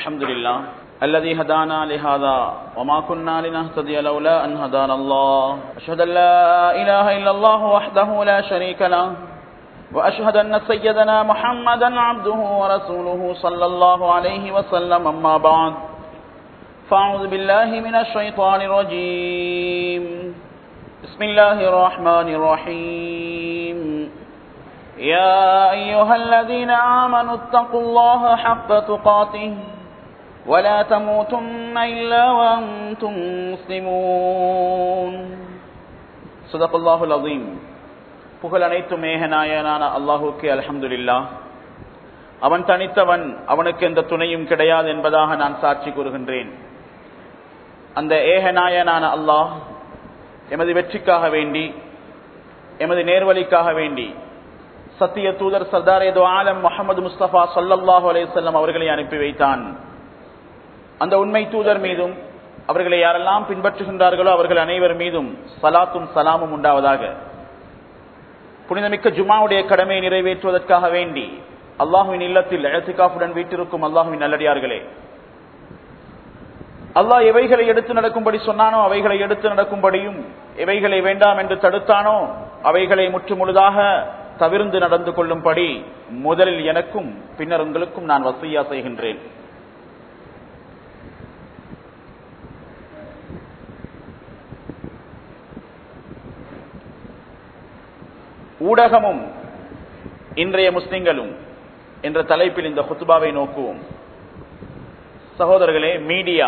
الحمد لله الذي هدانا لهذا وما كنا لنهتدي لولا أن هدانا الله أشهد أن لا إله إلا الله وحده لا شريك له وأشهد أن سيدنا محمدا عبده ورسوله صلى الله عليه وسلم أما بعد فأعوذ بالله من الشيطان الرجيم بسم الله الرحمن الرحيم يا أيها الذين آمنوا اتقوا الله حق تقاته ولا تموتن إلا وأنتم مسلمون صدق الله العظيم புகழ் அனைத்தும் மேகநாயனான அல்லாஹுக்கு அல்ஹம்துலில்லா அவன் தனித்தவன் அவனுக்கு எந்த துணையும் கிடையாது என்பதாக நான் சாட்சி கூறுகின்றேன் அந்த ஏகநாயனான அல்லாஹ் எமது வெற்றிக்காக வேண்டி எமது நேர்வழிக்காக வேண்டி சத்திய தூதர் சர்தார் ஏதோ ஆலம் முகமது முஸ்தபா சல்லல்லாஹு அலையம் அவர்களை அனுப்பி வைத்தான் அந்த உண்மை தூதர் மீதும் அவர்களை யாரெல்லாம் பின்பற்றுகின்றார்களோ அவர்கள் அனைவர் மீதும் சலாத்தும் சலாமும் உண்டாவதாக புனிதமிக்க ஜுமாவுடைய கடமையை நிறைவேற்றுவதற்காக வேண்டி அல்லாஹுவின் இல்லத்தில் எழுத்துக்காப்புடன் வீட்டிருக்கும் அல்லாஹுவின் நல்லடியார்களே அல்லாஹ் எவைகளை எடுத்து நடக்கும்படி சொன்னானோ அவைகளை எடுத்து நடக்கும்படியும் எவைகளை வேண்டாம் என்று தடுத்தானோ அவைகளை முற்று முழுதாக தவிர்ந்து நடந்து கொள்ளும்படி முதலில் எனக்கும் பின்னர் உங்களுக்கும் நான் வசையா செய்கின்றேன் ஊடகமும் இன்றைய முஸ்லிம்களும் என்ற தலைப்பில் இந்த ஹுத்துபாவை நோக்குவோம் சகோதரர்களே மீடியா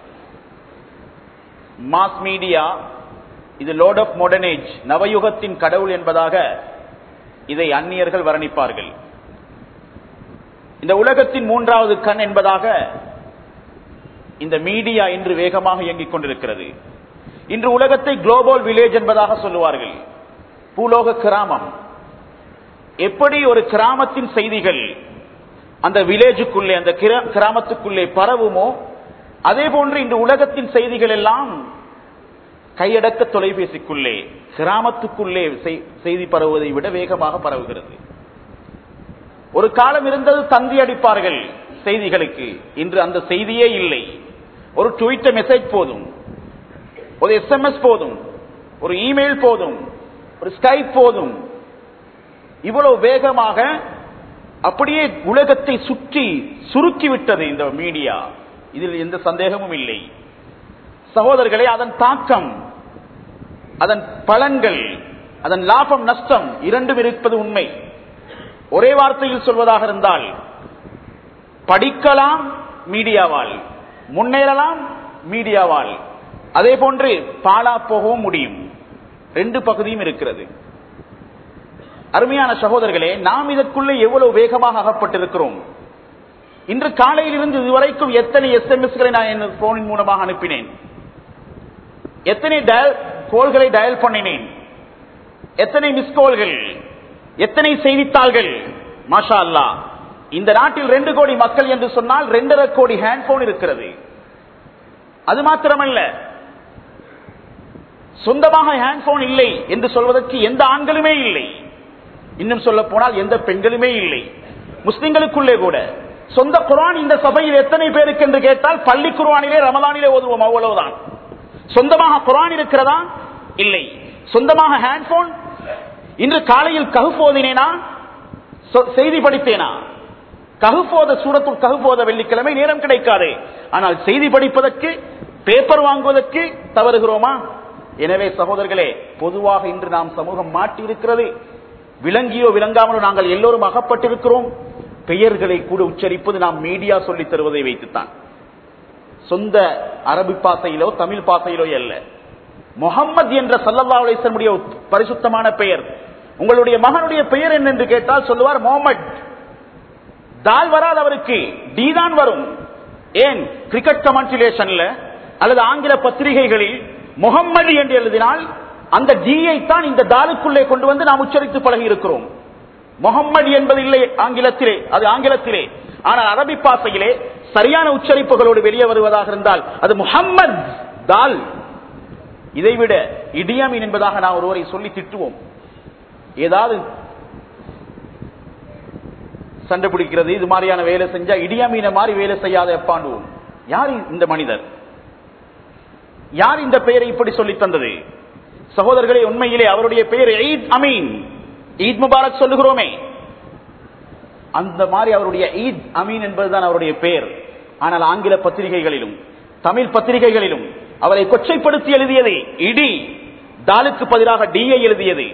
மாஸ் மீடியா இது லோட் ஆஃப் மாடர்னேஜ் நவயுகத்தின் கடவுள் என்பதாக இதை அந்நியர்கள் வர்ணிப்பார்கள் இந்த உலகத்தின் மூன்றாவது கண் என்பதாக இந்த மீடியா இன்று வேகமாக இயங்கிக் கொண்டிருக்கிறது இன்று உலகத்தை குளோபல் வில்லேஜ் என்பதாக சொல்லுவார்கள் பூலோக கிராமம் எப்படி ஒரு கிராமத்தின் செய்திகள் அந்த வில்லேஜுக்குள்ளே அந்த கிராமத்துக்குள்ளே பரவுமோ அதே போன்று இன்று உலகத்தின் செய்திகள் எல்லாம் கையடக்க தொலைபேசிக்குள்ளே கிராமத்துக்குள்ளே செய்தி பரவுவதை விட வேகமாக பரவுகிறது ஒரு காலம் இருந்தது தந்தி அடிப்பார்கள் செய்திகளுக்கு இன்று அந்த செய்தியே இல்லை ஒரு ட்விட்டர் மெசேஜ் போதும் ஒரு எஸ்எம்எஸ் போதும் ஒரு இமெயில் போதும் ஒரு ஸ்கைப் போதும் இவ்வளவு வேகமாக அப்படியே உலகத்தை சுற்றி சுருக்கிவிட்டது இந்த மீடியா இதில் எந்த சந்தேகமும் இல்லை சகோதரர்களே அதன் தாக்கம் அதன் பலன்கள் அதன் லாபம் நஷ்டம் இரண்டும் இருப்பது உண்மை ஒரே வார்த்தையில் சொல்வதாக இருந்தால் படிக்கலாம் மீடியாவால் முன்னேறலாம் மீடியாவால் அதே போன்று பாலா போகவும் முடியும் ரெண்டு பகுதியும் இருக்கிறது அருமையான சகோதரர்களே நாம் இதற்குள்ளே எவ்வளவு வேகமாக அகப்பட்டிருக்கிறோம் இன்று காலையில் இருந்து இதுவரைக்கும் எத்தனை எஸ்எம்எஸ்களை நான் என் போனின் மூலமாக அனுப்பினேன் எத்தனை கோல்களை டயல் பண்ணினேன் எத்தனை மிஸ்கோல்கள் எத்தனை செய்தித்தாள்கள் மாஷா அல்லா இந்த நாட்டில் ரெண்டு கோடி மக்கள் என்று சொன்னால் ரெண்டரை கோடி ஹேண்ட்போன் இருக்கிறது அது மாத்திரமல்ல சொந்தமாக ஹேண்ட்போன் இல்லை என்று சொல்வதற்கு எந்த ஆண்களுமே இல்லை இன்னும் சொல்ல போனால் எந்த பெண்களுமே இல்லை முஸ்லிம்களுக்குள்ளே கூட சொந்த குரான் இந்த சபையில் எத்தனை பேருக்கு என்று கேட்டால் பள்ளி குரானிலே ரமலானிலே ஓதுவோம் அவ்வளவுதான் சொந்தமாக குரான் இருக்கிறதா இல்லை சொந்தமாக ஹேண்ட்போன் இன்று காலையில் ககுப்போதினேனா செய்தி படித்தேனா ககுப்போத சூரத்துள் ககுப்போத வெள்ளிக்கிழமை நேரம் கிடைக்காது ஆனால் செய்தி படிப்பதற்கு பேப்பர் வாங்குவதற்கு தவறுகிறோமா எனவே சகோதரர்களே பொதுவாக இன்று நாம் சமூகம் மாட்டி இருக்கிறது விளங்கியோ விளங்காமலோ நாங்கள் எல்லோரும் அகப்பட்டிருக்கிறோம் பெயர்களை கூட உச்சரிப்பது நாம் மீடியா சொல்லித் தருவதை வைத்துத்தான் சொந்த அரபி பாசையிலோ தமிழ் பாசையிலோ அல்ல முகம்மது என்ற சல்லல்லா அலிசனுடைய பரிசுத்தமான பெயர் உங்களுடைய மகனுடைய பெயர் என்ன என்று கேட்டால் சொல்லுவார் முகமது தால் வராது அவருக்கு டி தான் வரும் ஏன் கிரிக்கெட் கமெண்ட்ரிலேஷன்ல அல்லது ஆங்கில பத்திரிகைகளில் முகம்மது என்று எழுதினால் அந்த ஜியை தான் இந்த தாலுக்குள்ளே கொண்டு வந்து நாம் உச்சரித்து பழகி இருக்கிறோம் முகம்மது என்பது இல்லை ஆங்கிலத்திலே அது ஆங்கிலத்திலே ஆனால் அரபி பாசையிலே சரியான உச்சரிப்புகளோடு வெளியே வருவதாக இருந்தால் அது முகம்மது தால் இதைவிட இடியமீன் என்பதாக நான் ஒருவரை சொல்லி திட்டுவோம் ஏதாவது சண்டை பிடிக்கிறது இது மாதிரியான வேலை செஞ்சா இடியாமீன மாதிரி வேலை செய்யாத எப்பாண்டுவோம் யார் இந்த மனிதர் யார் இந்த பெயரை இப்படி சொல்லி தந்தது சகோதரர்களே உண்மையிலே அவருடைய பெயர் ஈத் அமீன் ஈத் முபாரக் சொல்லுகிறோமே அந்த மாதிரி அவருடைய ஈத் அமீன் என்பதுதான் அவருடைய பெயர் ஆனால் ஆங்கில பத்திரிகைகளிலும் தமிழ் பத்திரிகைகளிலும் அவரை கொச்சைப்படுத்தி எழுதியது இடி தாலுக்கு பதிலாக டியை எழுதியது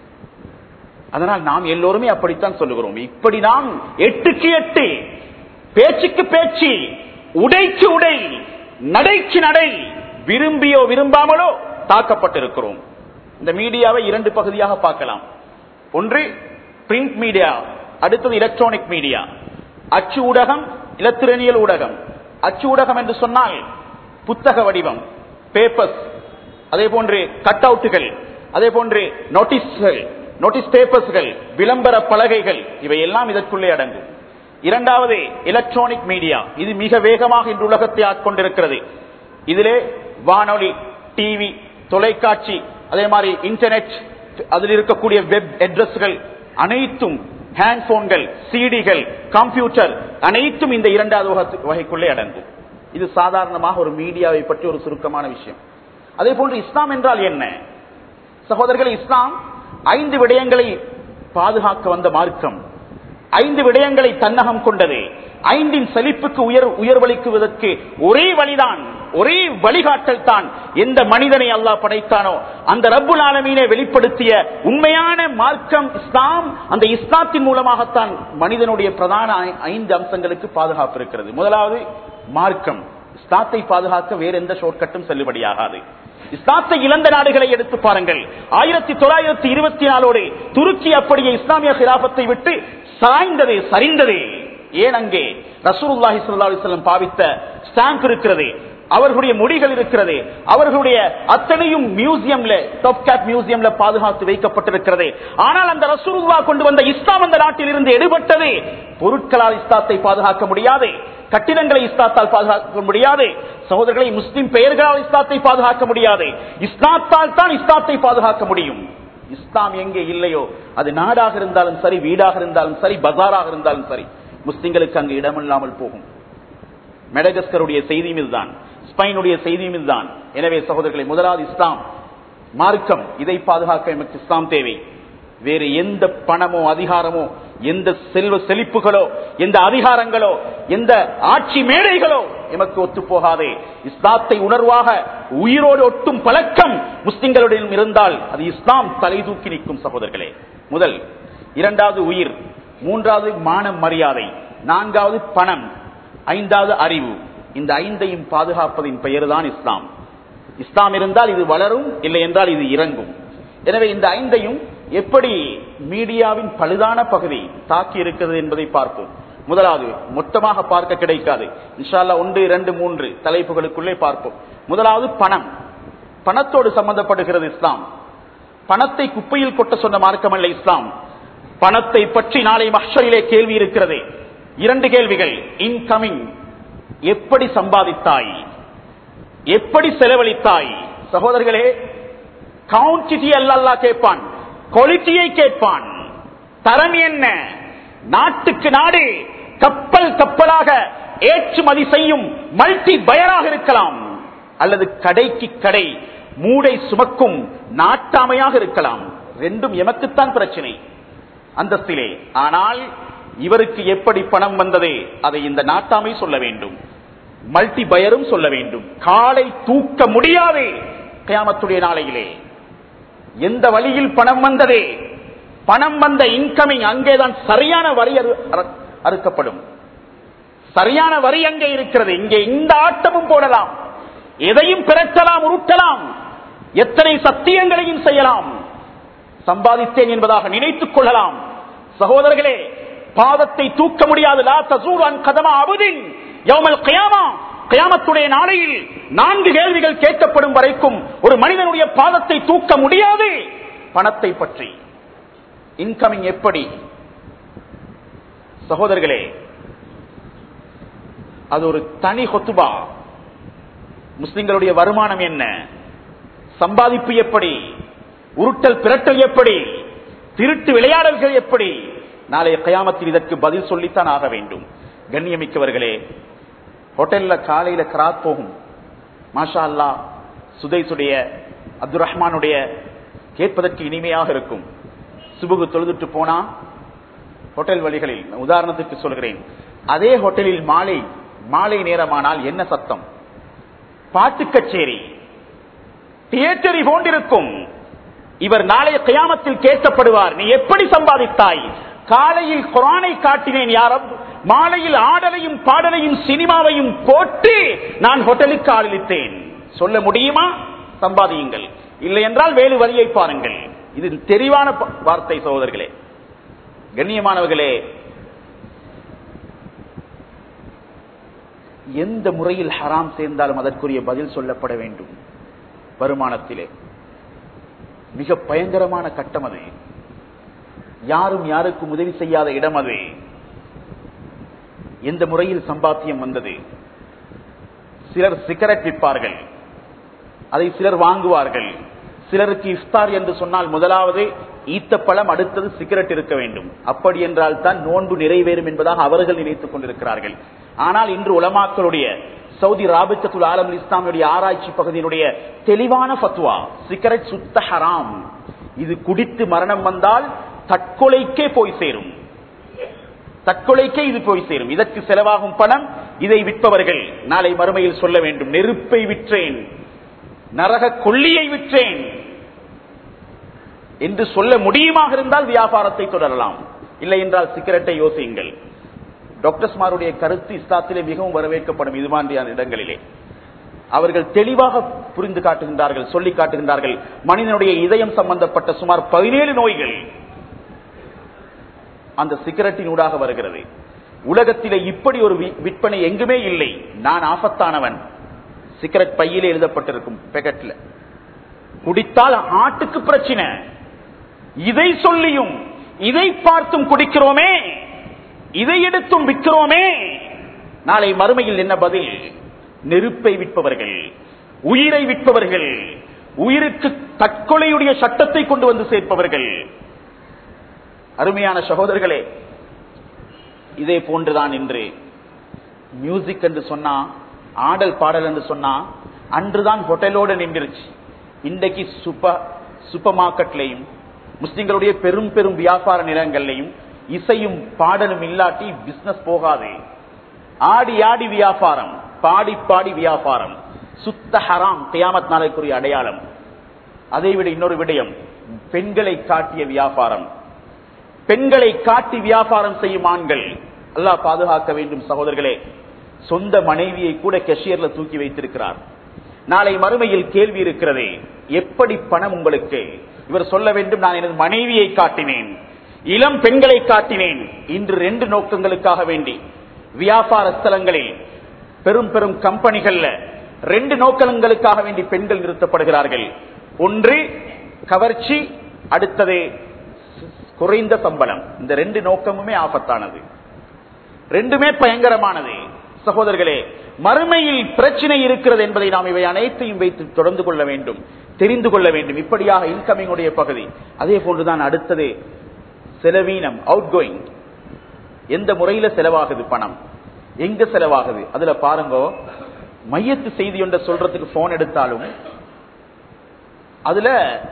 அதனால் நாம் எல்லோருமே அப்படித்தான் சொல்லுகிறோம் இப்படி நாம் எட்டுக்கு எட்டு பேச்சுக்கு பேச்சு உடைக்கு உடை நடைக்கு நடை விரும்பியோ விரும்பாமலோ தாக்கப்பட்டிருக்கிறோம் இந்த மீடியாவை இரண்டு பகுதியாக பார்க்கலாம் ஒன்று பிரிண்ட் மீடியா அடுத்தது எலக்ட்ரானிக் மீடியா அச்சு ஊடகம் இலத்திரனியல் ஊடகம் அச்சு ஊடகம் என்று சொன்னால் புத்தக வடிவம் பேப்பர்ஸ் அதே போன்று கட் அவுட்டுகள் அதே போன்று நோட்டீஸ்கள் நோட்டீஸ் பேப்பர்ஸ்கள் விளம்பர பலகைகள் இவை எல்லாம் இதற்குள்ளே அடங்கும் இரண்டாவது எலக்ட்ரானிக் மீடியா இது மிக வேகமாக இன்று உலகத்தை ஆட்கொண்டிருக்கிறது இதிலே வானொலி டிவி தொலைக்காட்சி அதே மாதிரி இன்டர்நெட் அதில் இருக்கக்கூடிய வெப் அட்ரஸ்கள் அனைத்தும் ஹேண்ட் போன்கள் சிடிகள் கம்ப்யூட்டர் அனைத்தும் இந்த இரண்டாவது வகத்து- வகைக்குள்ளே அடங்கும் இது சாதாரணமாக ஒரு மீடியாவை பற்றி ஒரு சுருக்கமான விஷயம் அதே போன்று இஸ்லாம் என்றால் என்ன சகோதரர்கள் இஸ்லாம் ஐந்து விடயங்களை பாதுகாக்க வந்த மார்க்கம் ஐந்து விடயங்களை தன்னகம் கொண்டது ஐந்தின் செழிப்புக்கு உயர் உயர்வளிக்குவதற்கு ஒரே வழிதான் ஒரே வழிகாட்டல் தான் எந்த மனிதனை அல்லாஹ் படைத்தானோ அந்த ரப்புல் ஆலமீனை வெளிப்படுத்திய உண்மையான மார்க்கம் இஸ்லாம் அந்த இஸ்லாத்தின் மூலமாகத்தான் மனிதனுடைய பிரதான ஐ- ஐந்து அம்சங்களுக்கு பாதுகாப்பு இருக்கிறது முதலாவது மார்க்கம் இஸ்லாத்தை பாதுகாக்க வேற எந்த ஷோர்ட்கட்டும் செல்லுபடியாகாது இஸ்லாத்தை இழந்த நாடுகளை எடுத்து பாருங்கள் ஆயிரத்தி தொள்ளாயிரத்தி இருபத்தி நாலோடு துருக்கி அப்படியே இஸ்லாமிய கிலாபத்தை விட்டு சாய்ந்தது சரிந்தது ஏன் அங்கே ரசூலுல்லாஹி ஸல்லல்லாஹு அலைஹி வஸல்லம் பாவித்த ஸ்டாம்ப் இருக்கிறது அவர்களுடைய முடிகள் இருக்கிறது அவர்களுடைய அத்தனையும் மியூசியம்ல டாப் கேப் மியூசியம்ல பாதுகாத்து வைக்கப்பட்டிருக்கிறது ஆனால் அந்த ரசூலுல்லா கொண்டு வந்த இஸ்லாம் அந்த நாட்டில் இருந்து எடுபட்டது பொருட்களால் இஸ்லாத்தை பாதுகாக்க முடியாது கட்டிடங்களை இஸ்லாத்தால் பாதுகாக்க முடியாது சகோதரர்களை முஸ்லிம் பெயர்களால் இஸ்லாத்தை பாதுகாக்க முடியாது இஸ்லாத்தால் தான் இஸ்லாத்தை பாதுகாக்க முடியும் இஸ்லாம் எங்கே இல்லையோ அது நாடாக இருந்தாலும் சரி வீடாக இருந்தாலும் சரி பஜாராக இருந்தாலும் சரி முஸ்லிம்களுக்கு அங்கு இடமில்லாமல் போகும் மெடகஸ்கருடைய செய்தியும் இதுதான் ஸ்பெயினுடைய செய்தியும் இதுதான் எனவே சகோதரர்களை முதலாவது இஸ்லாம் மார்க்கம் இதை பாதுகாக்க எமக்கு இஸ்லாம் தேவை வேறு எந்த பணமோ அதிகாரமோ எந்த செல்வ செழிப்புகளோ எந்த அதிகாரங்களோ எந்த ஆட்சி மேடைகளோ எமக்கு ஒத்து போகாதே இஸ்லாத்தை உணர்வாக உயிரோடு ஒட்டும் பழக்கம் முஸ்லிம்களிடம் இருந்தால் அது இஸ்லாம் தலை தூக்கி நிற்கும் சகோதரர்களே முதல் இரண்டாவது உயிர் மூன்றாவது மான மரியாதை நான்காவது பணம் ஐந்தாவது அறிவு இந்த ஐந்தையும் பாதுகாப்பதின் பெயர்தான் இஸ்லாம் இஸ்லாம் இருந்தால் இது வளரும் இல்லை என்றால் இது இறங்கும் எனவே இந்த ஐந்தையும் எப்படி மீடியாவின் பழுதான பகுதி தாக்கி இருக்கிறது என்பதை பார்ப்போம் முதலாவது மொத்தமாக பார்க்க கிடைக்காது இன்ஷால்லா ஒன்று இரண்டு மூன்று தலைப்புகளுக்குள்ளே பார்ப்போம் முதலாவது பணம் பணத்தோடு சம்பந்தப்படுகிறது இஸ்லாம் பணத்தை குப்பையில் கொட்ட சொன்ன மார்க்கமல்ல இஸ்லாம் பணத்தை பற்றி நாளை மஷரிலே கேள்வி இருக்கிறது இரண்டு கேள்விகள் இன்கமிங் எப்படி சம்பாதித்தாய் எப்படி செலவழித்தாய் சகோதரர்களே கவுண்டிட்டி அல்ல கேட்பான் குவாலிட்டியை கேட்பான் தரம் என்ன நாட்டுக்கு நாடு கப்பல் கப்பலாக ஏற்றுமதி செய்யும் மல்டி பயராக இருக்கலாம் அல்லது கடைக்கு கடை மூடை சுமக்கும் நாட்டாமையாக இருக்கலாம் ரெண்டும் எமக்குத்தான் பிரச்சனை அந்தஸ்திலே ஆனால் இவருக்கு எப்படி பணம் வந்ததே அதை இந்த நாட்டாமை சொல்ல வேண்டும் மல்டி பயரும் சொல்ல வேண்டும் காலை தூக்க முடியாது கயாமத்துடைய நாளையிலே எந்த வழியில் பணம் வந்ததே பணம் வந்த இன்கமிங் அங்கேதான் சரியான வரி அறு- அறு- அறுக்கப்படும் சரியான வரி அங்கே இருக்கிறது இங்கே இந்த ஆட்டமும் போடலாம் எதையும் பிறட்டலாம் உருட்டலாம் எத்தனை சத்தியங்களையும் செய்யலாம் சம்பாதித்தேன் என்பதாக நினைத்துக் கொள்ளலாம் சகோதரர்களே பாதத்தை தூக்க முடியாது லா தசூர் அன் கதமா அபுதின் யௌமல் கியாமா கியாமத்துடைய நாளையில் நான்கு கேள்விகள் கேட்கப்படும் வரைக்கும் ஒரு மனிதனுடைய பாதத்தை தூக்க முடியாது பணத்தை பற்றி இன்கமிங் எப்படி சகோதரர்களே அது ஒரு தனி கொத்துபா முஸ்லிம்களுடைய வருமானம் என்ன சம்பாதிப்பு எப்படி உருட்டல் பிரட்டல் எப்படி திருட்டு விளையாடல்கள் எப்படி நாளைய கயாமத்தில் இதற்கு பதில் சொல்லித்தான் ஆக வேண்டும் கண்ணியமிக்கவர்களே ஹோட்டல்ல காலையில கிராத் போகும் மாஷா அல்லா சுதைசுடைய அப்துல் ரஹ்மானுடைய கேட்பதற்கு இனிமையாக இருக்கும் சுபுகு தொழுதுட்டு போனா ஹோட்டல் வழிகளில் உதாரணத்துக்கு சொல்கிறேன் அதே ஹோட்டலில் மாலை மாலை நேரமானால் என்ன சத்தம் பாட்டு கச்சேரி தியேட்டரி போன்றிருக்கும் இவர் நாளைய கயாமத்தில் கேட்கப்படுவார் நீ எப்படி சம்பாதித்தாய் காலையில் குரானை காட்டினேன் யாரும் மாலையில் ஆடலையும் பாடலையும் சினிமாவையும் போட்டு நான் ஹோட்டலுக்கு ஆளளித்தேன் சொல்ல முடியுமா சம்பாதியுங்கள் இல்லை என்றால் வேறு வழியை பாருங்கள் இது தெளிவான வார்த்தை சகோதரர்களே கண்ணியமானவர்களே எந்த முறையில் ஹராம் சேர்ந்தாலும் அதற்குரிய பதில் சொல்லப்பட வேண்டும் வருமானத்திலே மிக பயங்கரமான கட்டம் அது யாரும் யாருக்கும் உதவி செய்யாத இடம் அது எந்த முறையில் சம்பாத்தியம் வந்தது சிலர் சிகரெட் விற்பார்கள் அதை சிலர் வாங்குவார்கள் சிலருக்கு இஃப்தார் என்று சொன்னால் முதலாவது ஈத்த பழம் அடுத்தது சிகரெட் இருக்க வேண்டும் அப்படி என்றால் தான் நோன்பு நிறைவேறும் என்பதாக அவர்கள் நினைத்துக் கொண்டிருக்கிறார்கள் ஆனால் இன்று உலமாக்களுடைய சவுதி ராபித்தத்துல் ஆலம் இஸ்லாமுடைய ஆராய்ச்சி பகுதியினுடைய தெளிவான பத்துவா சிகரெட் சுத்த ஹராம் இது குடித்து மரணம் வந்தால் தற்கொலைக்கே போய் சேரும் தற்கொலைக்கே இது போய் சேரும் இதற்கு செலவாகும் பணம் இதை விற்பவர்கள் நாளை மறுமையில் சொல்ல வேண்டும் நெருப்பை விற்றேன் நரக கொல்லியை விற்றேன் என்று சொல்ல முடியுமாக இருந்தால் வியாபாரத்தை தொடரலாம் இல்லை என்றால் சிகரெட்டை யோசியுங்கள் டாக்டர்ஸ்மாருடைய கருத்து இஸ்லாத்திலே மிகவும் வரவேற்கப்படும் இது மாதிரியான இடங்களிலே அவர்கள் தெளிவாக புரிந்து காட்டுகின்றார்கள் சொல்லி காட்டுகின்றார்கள் மனிதனுடைய இதயம் சம்பந்தப்பட்ட சுமார் பதினேழு நோய்கள் அந்த சிகரெட்டின் ஊடாக வருகிறது உலகத்திலே இப்படி ஒரு விற்பனை எங்குமே இல்லை நான் ஆபத்தானவன் சிகரெட் பையிலே எழுதப்பட்டிருக்கும் பெக்கெட்ல குடித்தால் ஆட்டுக்கு பிரச்சனை இதை சொல்லியும் இதை பார்த்தும் குடிக்கிறோமே இதை எடுத்தும் விற்கிறோமே நாளை மறுமையில் என்ன பதில் நெருப்பை விற்பவர்கள் உயிரை விற்பவர்கள் உயிருக்கு தற்கொலையுடைய சட்டத்தை கொண்டு வந்து சேர்ப்பவர்கள் அருமையான சகோதரர்களே இதே போன்றுதான் இன்று மியூசிக் என்று சொன்னா ஆடல் பாடல் என்று சொன்னா அன்றுதான் ஹோட்டலோடு நின்றுச்சு இன்றைக்கு சூப்பர் சூப்பர் மார்க்கெட்லையும் முஸ்லிம்களுடைய பெரும் பெரும் வியாபார நிலங்கள்லையும் இசையும் பாடலும் இல்லாட்டி பிசினஸ் போகாது ஆடி ஆடி வியாபாரம் பாடி பாடி வியாபாரம் சுத்த ஹராம் கியாமத் நாளைக்குரிய அடையாளம் அதை விட இன்னொரு விடயம் பெண்களை காட்டிய வியாபாரம் பெண்களை காட்டி வியாபாரம் செய்யும் ஆண்கள் அல்லாஹ் பாதுகாக்க வேண்டும் சகோதரர்களே சொந்த மனைவியை கூட கெஷியர்ல தூக்கி வைத்திருக்கிறார் நாளை மறுமையில் கேள்வி இருக்கிறதே எப்படி பணம் உங்களுக்கு இவர் சொல்ல வேண்டும் நான் எனது மனைவியை காட்டினேன் இளம் பெண்களை காட்டினேன் இன்று ரெண்டு நோக்கங்களுக்காக வேண்டி வியாபார ஸ்தலங்களில் பெரும் பெரும் கம்பெனிகள்ல ரெண்டு நோக்கங்களுக்காக வேண்டி பெண்கள் நிறுத்தப்படுகிறார்கள் ஒன்று கவர்ச்சி அடுத்தது குறைந்த சம்பளம் இந்த ரெண்டு நோக்கமுமே ஆபத்தானது ரெண்டுமே பயங்கரமானது சகோதரர்களே மறுமையில் பிரச்சனை இருக்கிறது என்பதை நாம் இவை அனைத்தையும் வைத்து தொடர்ந்து கொள்ள வேண்டும் தெரிந்து கொள்ள வேண்டும் இப்படியாக இன்கமிங் உடைய பகுதி அதே போன்றுதான் அடுத்தது செலவீனம் அவுட் கோயிங் எந்த முறையில செலவாகுது பணம் எங்க செலவாகுது அதுல பாருங்க மையத்து செய்தி ஒன்ற சொல்றதுக்கு போன் எடுத்தாலும் அதுல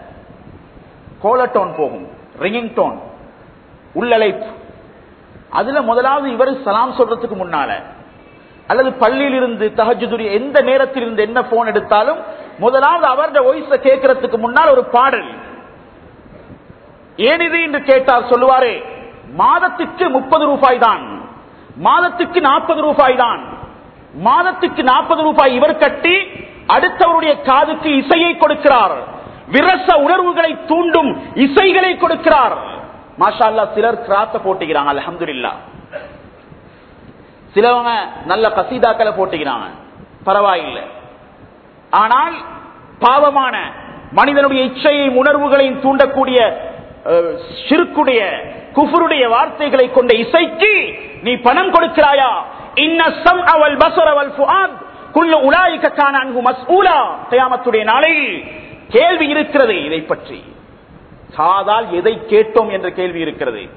கோலட்டோன் போகும் ரிங்கிங் டோன் உள்ளழைப்பு அதுல முதலாவது இவர் சலாம் சொல்றதுக்கு முன்னால அல்லது பள்ளியில் இருந்து தகஜுதுரி எந்த நேரத்தில் இருந்து என்ன போன் எடுத்தாலும் முதலாவது அவருடைய வயச கேட்கறதுக்கு முன்னால் ஒரு பாடல் ஏன் இது என்று கேட்டார் சொல்லுவாரே மாதத்துக்கு முப்பது ரூபாய் தான் மாதத்துக்கு நாற்பது ரூபாய் தான் மாதத்துக்கு நாற்பது ரூபாய் இவர் கட்டி அடுத்தவருடைய காதுக்கு இசையை கொடுக்கிறார் விரச உணர்வுகளை தூண்டும் இசைகளை கொடுக்கிறார் மாஷா அல்லா சிலர் கிராத்த போட்டுக்கிறாங்க அலமதுல்லா சிலவங்க நல்ல கசீதாக்களை போட்டுக்கிறாங்க பரவாயில்லை ஆனால் பாவமான மனிதனுடைய இச்சையை உணர்வுகளையும் தூண்டக்கூடிய சிறுக்குடைய குஃபருடைய வார்த்தைகளை கொண்ட இசைக்கு நீ பணம் கொடுக்கிறாயா இன்னசம் அவள் பசர் அவள் ஃபுஆத் குல்லு உலாய்க்கான அன்பு மஸ்ஊலா கயாமத்துடைய நாளையில் கேள்வி இருக்கிறது இதை பற்றி காதால் எதை கேட்டோம் என்ற கேள்வி இருக்கிறது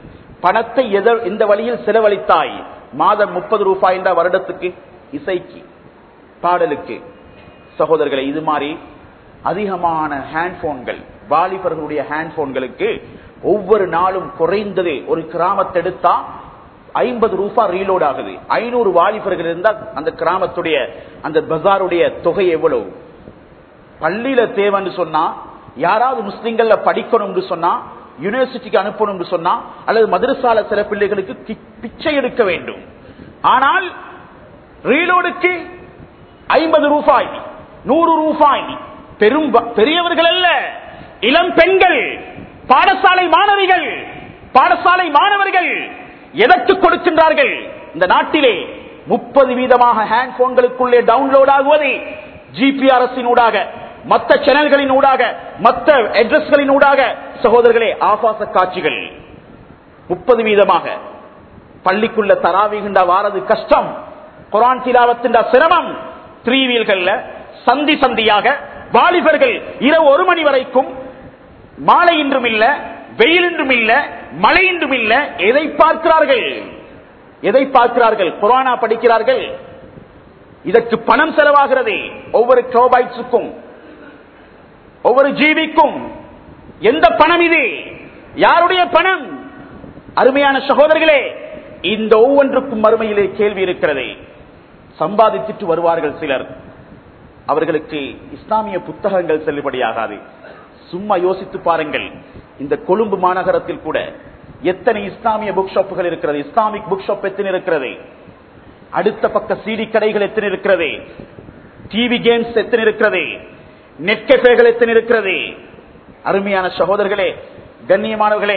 பணத்தை எத- எந்த வழியில் செலவழித்தாய் மாதம் முப்பது ரூபாய் என்ற வருடத்துக்கு இசைக்கு பாடலுக்கு சகோதரர்களை இது மாதிரி அதிகமான ஹேண்ட்போன்கள் வாலிபர்களுடைய ஹேண்ட்போன்களுக்கு ஒவ்வொரு நாளும் குறைந்தது ஒரு கிராமத்தை எடுத்தா ஐம்பது ரூபாய் ரீலோட் ஆகுது ஐநூறு வாலிபர்கள் இருந்தா அந்த கிராமத்துடைய அந்த பஜாருடைய தொகை எவ்வளவு பள்ளியில தேவைன்னு சொன்னா யாராவது முஸ்லிம்கள்ல படிக்கணும்னு சொன்னா யூனிவர்சிட்டிக்கு அனுப்பணும்னு சொன்னா அல்லது மதரசால சில பிள்ளைகளுக்கு கி- பிச்சை எடுக்க வேண்டும் ஆனால் ரீலோடுக்கு ஐம்பது ரூபாய் நூறு ரூபாய் பெரும் ப- பெரியவர்கள் அல்ல இளம் பெண்கள் பாடசாலை மாணவிகள் பாடசாலை மாணவர்கள் எதற்கு கொடுக்கின்றார்கள் இந்த நாட்டிலே முப்பது வீதமாக ஹேண்ட் போன்களுக்குள்ளே டவுன்லோட் ஆகுவது ஜிபிஆர்எஸ் ஊடாக மற்ற சேனல்களின் ஊடாக மற்ற அட்ரஸ்களின் ஊடாக சகோதரர்களே ஆபாச காட்சிகள் முப்பது வீதமாக பள்ளிக்குள்ள தராவிகின்ற வாரது கஷ்டம் குரான் திலாவத்தின் சிரமம் த்ரீ வீல்கள்ல சந்தி சந்தியாக வாலிபர்கள் இரவு ஒரு மணி வரைக்கும் மாலை இன்றும் இல்ல வெயில் இன்றும் இல்ல மழை இன்றும் இல்ல எதை பார்க்கிறார்கள் எதை பார்க்கிறார்கள் குரானா படிக்கிறார்கள் இதற்கு பணம் செலவாகிறது ஒவ்வொரு கிலோபைட்ஸுக்கும் ஒவ்வொரு ஜீவிக்கும் எந்த பணம் இது யாருடைய பணம் அருமையான சகோதரர்களே இந்த ஒவ்வொன்றுக்கும் மறுமையிலே கேள்வி இருக்கிறது சம்பாதித்துட்டு வருவார்கள் சிலர் அவர்களுக்கு இஸ்லாமிய புத்தகங்கள் செல்லுபடியாகாது சும்மா யோசித்து பாருங்கள் இந்த கொழும்பு மாநகரத்தில் கூட எத்தனை இஸ்லாமிய புக் ஷாப்புகள் இருக்கிறது இஸ்லாமிக் புக் ஷாப் எத்தனை இருக்கிறது அடுத்த பக்க சிடி கடைகள் எத்தனை இருக்கிறது டிவி கேம்ஸ் எத்தனை இருக்கிறது நெட் கெஃபேகள் எத்தனை இருக்கிறது அருமையான சகோதரர்களே கண்ணியமானவர்களே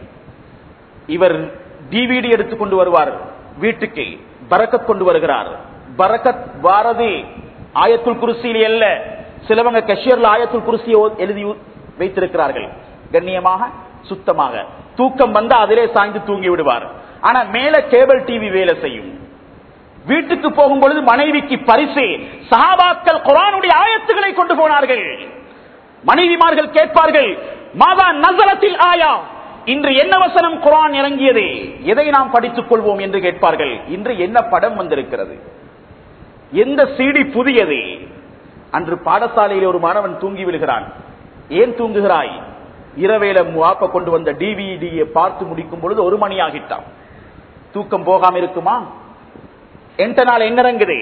இவர் டிவிடி எடுத்துக் கொண்டு வருவார் வீட்டுக்கு பரக்கத் கொண்டு வருகிறார் பரக்கத் வாரது ஆயத்துல் குருசியில் அல்ல சிலவங்க கஷியர்ல ஆயத்துல் குருசியை எழுதி வைத்திருக்கிறார்கள் கண்ணியமாக சுத்தமாக தூக்கம் வந்தா அதிலே சாய்ந்து தூங்கி விடுவார் ஆனா மேல கேபிள் டிவி வேலை செய்யும் வீட்டுக்கு போகும் பொழுது மனைவிக்கு பரிசு சஹாபாக்கள் குரானுடைய ஆயத்துக்களை கொண்டு போனார்கள் மனைவிமார்கள் கேட்பார்கள் மாதா நசரத்தில் ஆயா இன்று என்ன வசனம் குரான் இறங்கியது எதை நாம் படித்துக் கொள்வோம் என்று கேட்பார்கள் இன்று என்ன படம் வந்திருக்கிறது எந்த சீடி புதியது அன்று பாடசாலையில் ஒரு மாணவன் தூங்கி விடுகிறான் ஏன் தூங்குகிறாய் இரவேல வாப்ப கொண்டு வந்த டிவிடியை பார்த்து முடிக்கும் பொழுது ஒரு மணி ஆகிட்டான் தூக்கம் போகாம இருக்குமா என்டனால் என்ன இறங்குது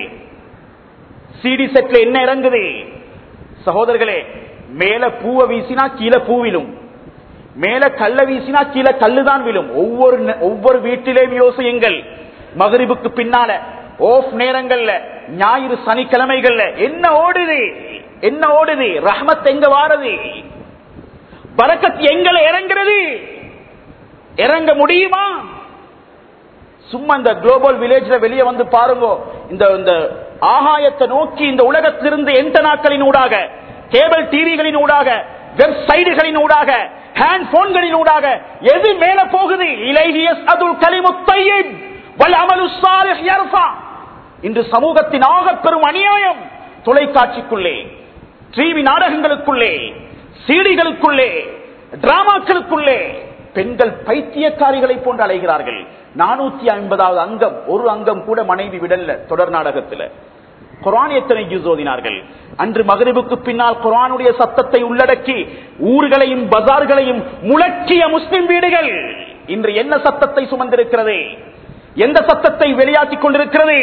சிடி செட்ல என்ன இறங்குது சகோதரர்களே மேல பூவை வீசினா கீழே பூவிலும் மேல கல்ல வீசினா கீழே கல்லுதான் விழும் ஒவ்வொரு ந- ஒவ்வொரு வீட்டிலேயும் யோசியுங்கள் மகரிபுக்கு பின்னால ஓஃப் நேரங்கள்ல ஞாயிறு சனிக்கிழமைகள்ல என்ன ஓடுது என்ன ஓடுது ரஹ்மத் எங்க வாரது பரக்கத் எங்களை இறங்குறது இறங்க முடியுமா சும்மா இந்த குளோபல் வில்லேஜ்ல வெளியே வந்து பாருங்க இந்த இந்த ஆகாயத்தை நோக்கி இந்த உலகத்திலிருந்து என்டனாக்களின் ஊடாக கேபிள் டிவிகளின் ஊடாக வெப்சைடுகளின் ஊடாக ஹேண்ட் போன்களின் ஊடாக எது மேல போகுது இலைஹியஸ் அதுல் கலிமுத்தையிப் வல் அமலு ஸாலிஹ் யர்ஃபா இன்று சமூகத்தின் ஆகப் பெரும் அநியாயம் தொலைக்காட்சிக்குள்ளே டிவி நாடகங்களுக்குள்ளே சீடிகளுக்குள்ளே டிராமாக்களுக்குள்ளே பெண்கள் பைத்தியக்காரிகளை போன்று அலைகிறார்கள் நானூத்தி ஐம்பதாவது அங்கம் ஒரு அங்கம் கூட மனைவி விடல்ல தொடர் நாடகத்துல குரான் எத்தனை ஜூஸ் ஓதினார்கள் அன்று மகரிபுக்கு பின்னால் குரானுடைய சத்தத்தை உள்ளடக்கி ஊர்களையும் பஜார்களையும் முழக்கிய முஸ்லிம் வீடுகள் இன்று என்ன சத்தத்தை சுமந்திருக்கிறது எந்த சத்தத்தை வெளியாக்கிக் கொண்டிருக்கிறது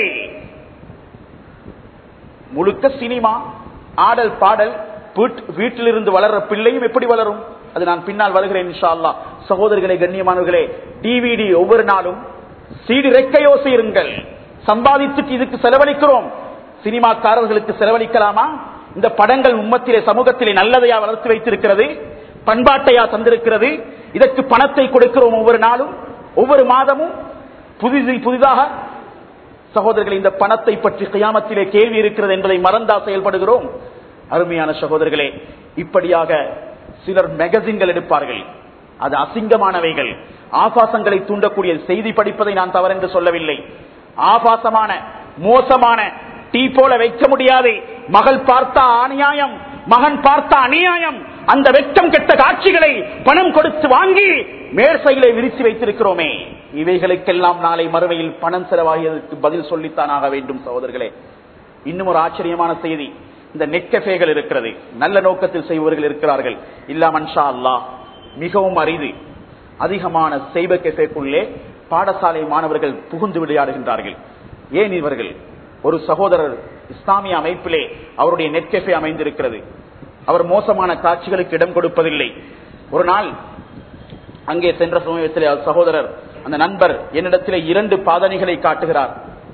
முழுக்க சினிமா ஆடல் பாடல் வீட்- வீட்டிலிருந்து வளர்ற பிள்ளையும் எப்படி வளரும் அது நான் பின்னால் வருகிறேன் இன்ஷா அல்லாஹ் சகோதரர்களே கண்ணியமானவர்களே டிவிடி ஒவ்வொரு நாளும் சீடி ரெக்கையோ செய்யுங்கள் சம்பாதித்துட்டு இதுக்கு செலவழிக்கிறோம் சினிமாக்காரர்களுக்கு செலவழிக்கலாமா இந்த படங்கள் உம்மத்திலே சமூகத்திலே நல்லதையா வளர்த்து வைத்திருக்கிறது பண்பாட்டையா தந்திருக்கிறது இதற்கு பணத்தை கொடுக்கிறோம் ஒவ்வொரு நாளும் ஒவ்வொரு மாதமும் புதிது புதிதாக சகோதரர்கள் இந்த பணத்தை பற்றி கியாமத்திலே கேள்வி இருக்கிறது என்பதை மறந்தா செயல்படுகிறோம் அருமையான சகோதரர்களே இப்படியாக சிலர் மேகசின்கள் எடுப்பார்கள் அது அசிங்கமானவைகள் ஆபாசங்களை தூண்டக்கூடிய செய்தி படிப்பதை நான் தவறென்று சொல்லவில்லை ஆபாசமான மோசமான டீ போல வைக்க முடியாது மகள் பார்த்தா அநியாயம் மகன் பார்த்தா அநியாயம் அந்த வெட்கம் கெட்ட காட்சிகளை பணம் கொடுத்து வாங்கி மேற்சையிலே விரித்து வைத்திருக்கிறோமே இவைகளுக்கெல்லாம் நாளை மறுமையில் பணம் செலவாகியதற்கு பதில் சொல்லித்தான் ஆக வேண்டும் சகோதரர்களே இன்னும் ஒரு ஆச்சரியமான செய்தி இந்த நெக்கஃபேகள் இருக்கிறது நல்ல நோக்கத்தில் செய்பவர்கள் இருக்கிறார்கள் இல்லா மன்ஷா அல்லா மிகவும் அரிது அதிகமான செய்வ கெஃபேக்குள்ளே பாடசாலை மாணவர்கள் புகுந்து விளையாடுகின்றார்கள் ஏன் இவர்கள் ஒரு சகோதரர் இஸ்லாமிய அமைப்பிலே அவருடைய நெட்கெஃபே அமைந்திருக்கிறது அவர் மோசமான காட்சிகளுக்கு இடம் கொடுப்பதில்லை ஒரு நாள் அங்கே சென்ற சமயத்தில் அவர் சகோதரர் அந்த நண்பர் என்னிடத்தில் இரண்டு பாதணிகளை காட்டுகிறார்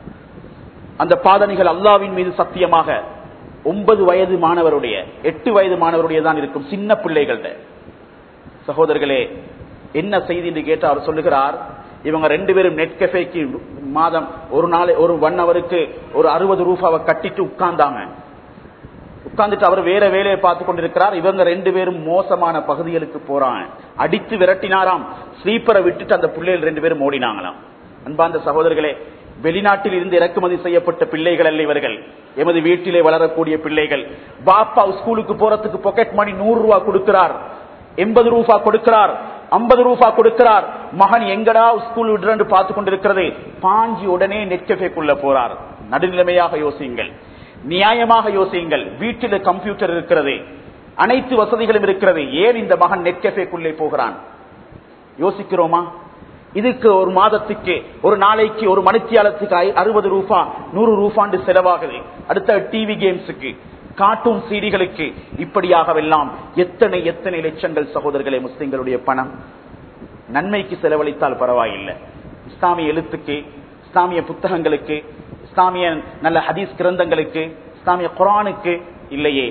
அந்த பாதணிகள் அல்லாவின் மீது சத்தியமாக ஒன்பது வயது மாணவருடைய எட்டு வயது மாணவருடைய தான் இருக்கும் சின்ன பிள்ளைகள்ட சகோதரர்களே என்ன செய்தி என்று கேட்டு அவர் சொல்லுகிறார் இவங்க ரெண்டு பேரும் நெட் கெஃபேக்கு மாதம் ஒரு நாள் ஒரு ஒன் ஹவருக்கு ஒரு அறுபது ரூபாவை கட்டிட்டு உட்கார்ந்தாங்க உட்கார்ந்துட்டு அவர் வேற வேலையை பார்த்து கொண்டிருக்கிறார் இவங்க ரெண்டு பேரும் மோசமான பகுதிகளுக்கு போறாங்க அடித்து விரட்டினாராம் ஸ்லீப்பரை விட்டுட்டு அந்த பிள்ளைகள் ரெண்டு பேரும் ஓடினாங்களாம் அன்பாந்த சகோதரர்களே வெளிநாட்டில் இருந்து இறக்குமதி செய்யப்பட்ட பிள்ளைகள் அல்ல இவர்கள் எமது வீட்டிலே வளரக்கூடிய பிள்ளைகள் பாப்பா ஸ்கூலுக்கு போறதுக்கு பாக்கெட் மணி நூறு ரூபாய் கொடுக்கிறார் எண்பது ரூபா கொடுக்கிறார் ஐம்பது ரூபா கொடுக்கிறார் மகன் எங்கடா ஸ்கூல் விடுறன்னு பார்த்து கொண்டிருக்கிறது பாஞ்சி உடனே நெட்கஃபேக்குள்ள போறார் நடுநிலைமையாக யோசியுங்கள் நியாயமாக யோசியுங்கள் வீட்டில் கம்ப்யூட்டர் இருக்கிறது அனைத்து வசதிகளும் இருக்கிறது ஏன் இந்த மகன் நெட்கஃபேக்குள்ளே போகிறான் யோசிக்கிறோமா இதுக்கு ஒரு மாதத்துக்கு ஒரு நாளைக்கு ஒரு மணித்தியாலத்துக்கு அறுபது ரூபா நூறு ரூபாண்டு செலவாகுது அடுத்த டிவி கேம்ஸுக்கு கார்ட்டூன் சீடிகளுக்கு இப்படியாகவெல்லாம் எத்தனை எத்தனை லட்சங்கள் சகோதரர்களே முஸ்லிம்களுடைய பணம் நன்மைக்கு செலவழித்தால் பரவாயில்லை இஸ்லாமிய எழுத்துக்கு இஸ்லாமிய புத்தகங்களுக்கு இஸ்லாமிய நல்ல ஹதீஸ் கிரந்தங்களுக்கு இஸ்லாமிய குரானுக்கு இல்லையே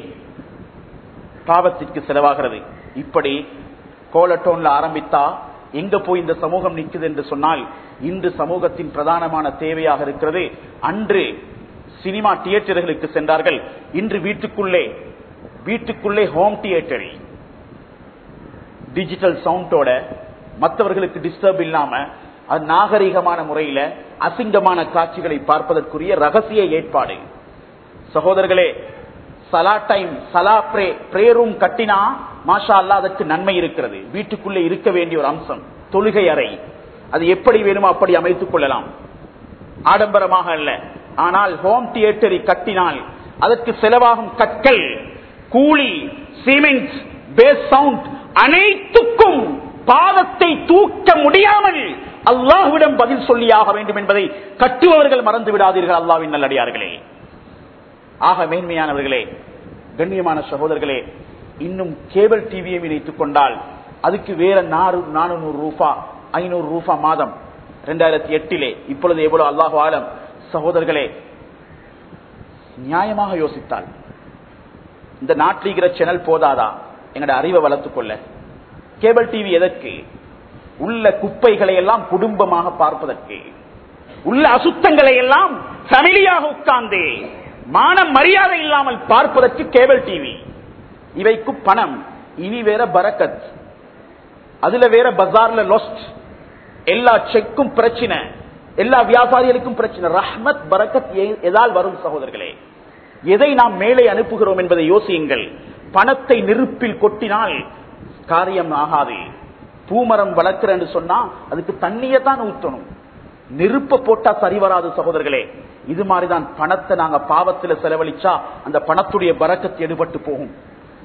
பாவத்திற்கு செலவாகிறது இப்படி கோலட்டோன்ல ஆரம்பித்தா எங்க போய் இந்த சமூகம் நிற்குது என்று சொன்னால் இன்று சமூகத்தின் பிரதானமான தேவையாக இருக்கிறது அன்று சினிமா தியேட்டர்களுக்கு சென்றார்கள் இன்று வீட்டுக்குள்ளே வீட்டுக்குள்ளே ஹோம் தியேட்டர் டிஜிட்டல் சவுண்டோட மற்றவர்களுக்கு டிஸ்டர்ப் இல்லாம அது நாகரிகமான முறையில அசிங்கமான காட்சிகளை பார்ப்பதற்குரிய ரகசிய ஏற்பாடு சகோதரர்களே சலா டைம் சலா பிரே பிரே ரூம் கட்டினா மாஷா அல்லா அதற்கு நன்மை இருக்கிறது வீட்டுக்குள்ளே இருக்க வேண்டிய ஒரு அம்சம் தொழுகை அறை அது எப்படி வேணுமோ அப்படி அமைத்துக் கொள்ளலாம் ஆடம்பரமாக அல்ல ஆனால் ஹோம் தியேட்டரை கட்டினால் அதற்கு செலவாகும் கற்கள் கூலி சிமெண்ட் பேஸ் சவுண்ட் அனைத்துக்கும் பாதத்தை தூக்க முடியாமல் அல்லாஹுவிடம் பதில் சொல்லியாக வேண்டும் என்பதை கட்டுபவர்கள் மறந்து விடாதீர்கள் அல்லாவின் நல்லடியார்களே ஆக மேன்மையானவர்களே கண்ணியமான சகோதரர்களே இன்னும் கேபிள் டிவியை இணைத்துக் கொண்டால் அதுக்கு வேற நானூறு ரூபா ஐநூறு ரூபா மாதம் இரண்டாயிரத்தி எட்டிலே இப்பொழுது எவ்வளவு அல்லாஹு ஆலம் சகோதரர்களே நியாயமாக யோசித்தால் இந்த நாட்டிலிருக்கிற சேனல் போதாதா எங்களோட அறிவை வளர்த்துக் கொள்ள கேபிள் டிவி எதற்கு உள்ள குப்பைகளை எல்லாம் குடும்பமாக பார்ப்பதற்கு உள்ள அசுத்தங்களை எல்லாம் ஃபேமிலியாக உட்கார்ந்து மானம் மரியாதை இல்லாமல் பார்ப்பதற்கு கேபிள் டிவி இவைக்கு பணம் இனி வேற பரக்கத் அதுல வேற பஜார்ல லொஸ்ட் எல்லா செக்கும் பிரச்சனை எல்லா வியாபாரிகளுக்கும் பிரச்சனை ரஹ்மத் பரக்கத் எதால் வரும் சகோதரர்களே எதை நாம் மேலே அனுப்புகிறோம் என்பதை யோசியுங்கள் பணத்தை நெருப்பில் கொட்டினால் காரியம் ஆகாது பூமரம் வளர்க்கிறேன்னு சொன்னா அதுக்கு தண்ணியை தான் ஊற்றணும் நெருப்ப போட்டா சரி வராது சகோதரர்களே இது மாதிரிதான் பணத்தை நாங்க பாவத்தில் செலவழிச்சா அந்த பணத்துடைய பறக்கத்து எடுபட்டு போகும்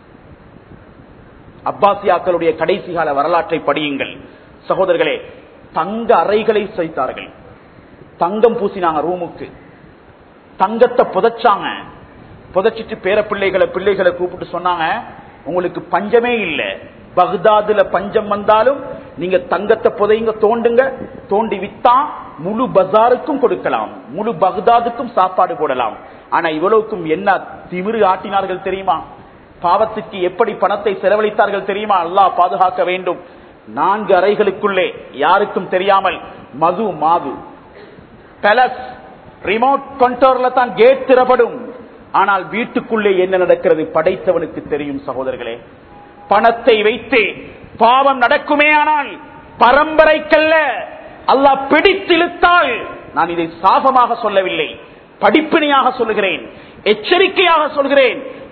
அப்பாசியாக்களுடைய கடைசி கால வரலாற்றை படியுங்கள் சகோதரர்களே தங்க அறைகளை செய்தார்கள் தங்கம் பூசினாங்க ரூமுக்கு தங்கத்தை புதைச்சாங்க புதைச்சிட்டு பேர பிள்ளைகளை பிள்ளைகளை கூப்பிட்டு சொன்னாங்க உங்களுக்கு பஞ்சமே இல்லை பக்தாதுல பஞ்சம் வந்தாலும் நீங்க தங்கத்தை புதையுங்க தோண்டுங்க தோண்டி வித்தா முழு பஜாருக்கும் கொடுக்கலாம் முழு பக்தாதுக்கும் சாப்பாடு போடலாம் ஆனா இவ்வளவுக்கும் என்ன திமிரு ஆட்டினார்கள் தெரியுமா பாவத்துக்கு எப்படி பணத்தை செலவழித்தார்கள் தெரியுமா அல்லாஹ் பாதுகாக்க வேண்டும் நான்கு அறைகளுக்குள்ளே யாருக்கும் தெரியாமல் மது மாது பேலஸ் ரிமோட் கண்ட்ரோல்ல தான் கேட் திறப்படும் ஆனால் வீட்டுக்குள்ளே என்ன நடக்கிறது படைத்தவனுக்கு தெரியும் சகோதரர்களே பணத்தை வைத்து பாவம் நடக்குமே ஆனால் பரம்பரைக்கல்ல அல்லாஹ் பிடித்திழுத்தால் நான் இதை சாபமாக சொல்லவில்லை படிப்பினையாக சொல்லுகிறேன் எச்சரிக்கையாக சொல்கிறேன்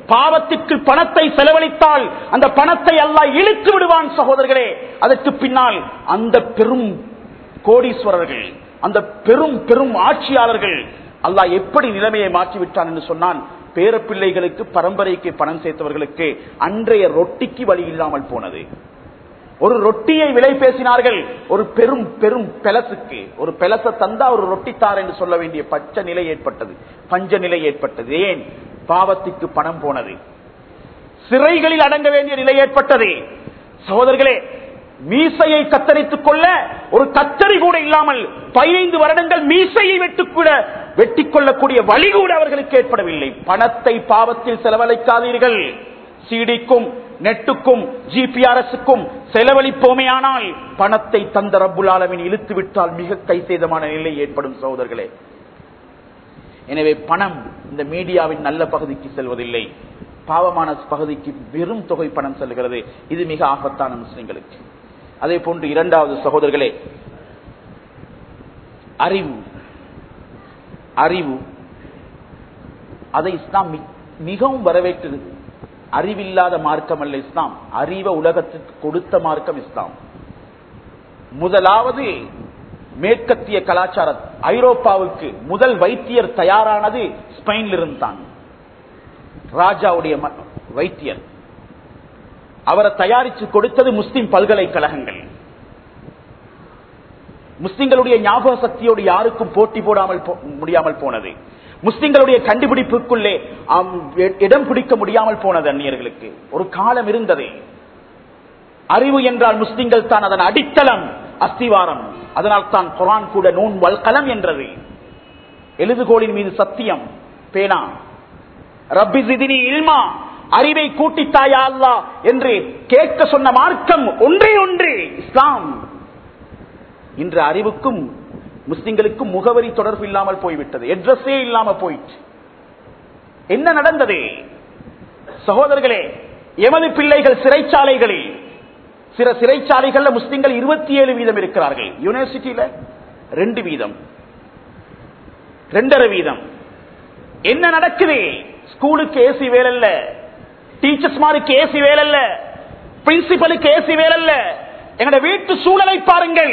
பாவத்திற்கு பணத்தை செலவழித்தால் அந்த பணத்தை அல்லாஹ் இழுத்து விடுவான் சகோதரர்களே அதற்கு பின்னால் அந்த பெரும் கோடீஸ்வரர்கள் அந்த பெரும் பெரும் ஆட்சியாளர்கள் அல்லாஹ் எப்படி நிலைமையை மாற்றி விட்டான் என்று சொன்னான் பேரப்பிள்ளைகளுக்கு பரம்பரைக்கு பணம் சேர்த்தவர்களுக்கு அன்றைய ரொட்டிக்கு வழி இல்லாமல் போனது ஒரு ரொட்டியை விலை பேசினார்கள் ஒரு பெரும் பெரும் பெலசுக்கு ஒரு பெலச தந்தா ஒரு ரொட்டித்தார் என்று சொல்ல வேண்டிய பச்ச நிலை ஏற்பட்டது பஞ்ச நிலை ஏற்பட்டது ஏன் பாவத்திற்கு பணம் போனது சிறைகளில் அடங்க வேண்டிய நிலை ஏற்பட்டது சகோதரர்களே மீசையை கத்தரித்துக் கொள்ள ஒரு கத்தரி கூட இல்லாமல் பதினைந்து வருடங்கள் மீசையை வெட்டுக்கூட வெட்டிக் கொள்ளக்கூடிய வழி கூட அவர்களுக்கு ஏற்படவில்லை பணத்தை பாவத்தில் செலவழிக்காதீர்கள் சிடிக்கும் நெட்டுக்கும் ஜிபிஆர்எஸ்க்கும் செலவழிப்போமேயானால் பணத்தை தந்த ரப்புல் ஆலமின் இழுத்து விட்டால் மிக கைசேதமான நிலை ஏற்படும் சகோதரர்களே எனவே பணம் இந்த மீடியாவின் நல்ல பகுதிக்கு செல்வதில்லை பாவமான பகுதிக்கு வெறும் தொகை பணம் செல்கிறது இது மிக ஆபத்தான முஸ்லிம்களுக்கு அதே போன்று இரண்டாவது சகோதரர்களே அறிவு அறிவு அதை இஸ்லாம் மி- மிகவும் வரவேற்றது அறிவில்லாத மார்க்கம் அல்ல இஸ்லாம் அறிவை உலகத்துக்கு கொடுத்த மார்க்கம் இஸ்லாம் முதலாவது மேற்கத்திய கலாச்சாரம் ஐரோப்பாவுக்கு முதல் வைத்தியர் தயாரானது ஸ்பெயினில் இருந்தான் ராஜாவுடைய ம- வைத்தியர் அவரை தயாரித்து கொடுத்தது முஸ்லிம் பல்கலைக்கழகங்கள் முஸ்லிம்களுடைய ஞாபக சக்தியோடு யாருக்கும் போட்டி போடாமல் போ- முடியாமல் போனது முஸ்லிம்களுடைய கண்டுபிடிப்புக்குள்ளே ஆம், இ- இடம் பிடிக்க முடியாமல் போனது அந்நியர்களுக்கு ஒரு காலம் இருந்தது அறிவு என்றால் முஸ்லிம்கள் தான் அதன் அடித்தளம் அஸ்திவாரம் அதனால் தான் குரான் கூட நூன் வல்கலம் என்றது எழுதுகோளின் மீது சத்தியம் பேனா ரப்பி ஜிதினி இல்மா அறிவை கூட்டித்தாயா அல்லா என்று கேட்க சொன்ன மார்க்கம் ஒன்றே ஒன்று இஸ்லாம் இன்று அறிவுக்கும் முஸ்லிம்களுக்கும் முகவரி தொடர்பு இல்லாமல் போய்விட்டது எட்ரஸே இல்லாம போயிற்று என்ன நடந்தது சகோதரர்களே எமது பிள்ளைகள் சிறைச்சாலைகளில் சில சிறைச்சாலைகள்ல முஸ்லிம்கள் இருபத்தி ஏழு வீதம் இருக்கிறார்கள் யூனிவர்சிட்டியில ரெண்டு வீதம் ரெண்டரை வீதம் என்ன நடக்குது ஸ்கூலுக்கு ஏசி வேலைல்ல டீச்சர்ஸ் மாருக்கு ஏசி வேலைல்ல பிரின்சிபலுக்கு ஏசி வேலைல்ல எங்கட வீட்டு சூழலை பாருங்கள்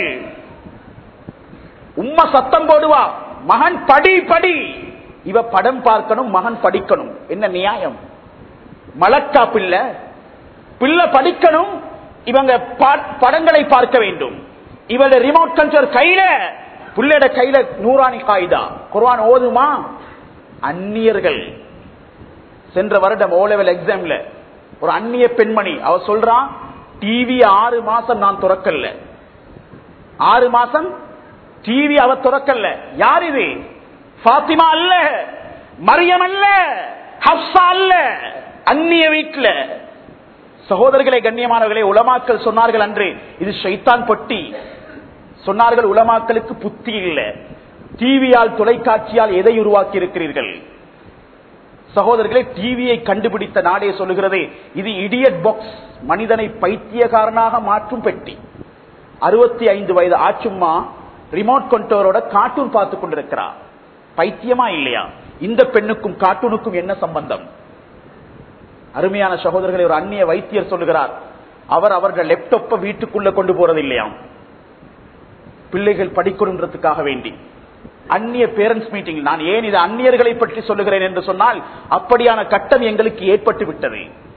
உம்மா சத்தம் போடுவா மகன் படி படி இவ படம் பார்க்கணும் மகன் படிக்கணும் என்ன நியாயம் மலக்கா பிள்ளை பிள்ளை படிக்கணும் இவங்க பா- படங்களை பார்க்க வேண்டும் இவட ரிமோட் கண்ட்ரோல் கையில பிள்ளையோட கையில நூறாணி காயுதா குர்ஆன் ஓதுமா அந்நியர்கள் சென்ற வருடம் ஓ லெவல் எக்ஸாம்ல ஒரு அந்நிய பெண்மணி அவ சொல்றான் டிவி ஆறு மாசம் நான் துறக்கல ஆறு மாசம் டிவி அவ துறக்கல யார் இது பாத்திமா அல்ல மரியம் அல்ல ஹப்சா அல்ல அந்நிய வீட்டுல சகோதரர்களே கண்ணியமானவர்களே உலமாக்கள் சொன்னார்கள் அன்று இது ஷைத்தான் பொட்டி சொன்னார்கள் உலமாக்களுக்கு புத்தி இல்ல டிவியால் தொலைக்காட்சியால் எதை உருவாக்கி இருக்கிறீர்கள் சகோதரர்களே டிவியை கண்டுபிடித்த நாடே சொல்லுகிறது இது இடியட் பாக்ஸ் மனிதனை பைத்தியக்காரனாக மாற்றும் பெட்டி அறுபத்தி ஐந்து வயது ஆச்சும்மா ரிமோட் கண்ட்ரோலோட கார்ட்டூன் பார்த்து கொண்டிருக்கிறார் பைத்தியமா இல்லையா இந்த பெண்ணுக்கும் கார்ட்டூனுக்கும் என்ன சம்பந்தம் அருமையான சகோதரர்களை ஒரு அந்நிய வைத்தியர் சொல்லுகிறார் அவர் அவர்கள் லேப்டாப்பை வீட்டுக்குள்ள கொண்டு போறது இல்லையாம் பிள்ளைகள் படிக்கணுன்றதுக்காக வேண்டி அந்நிய பேரண்ட்ஸ் மீட்டிங் நான் ஏன் இது அந்நியர்களை பற்றி சொல்லுகிறேன் என்று சொன்னால் அப்படியான கட்டம் எங்களுக்கு ஏற்பட்டு விட்டது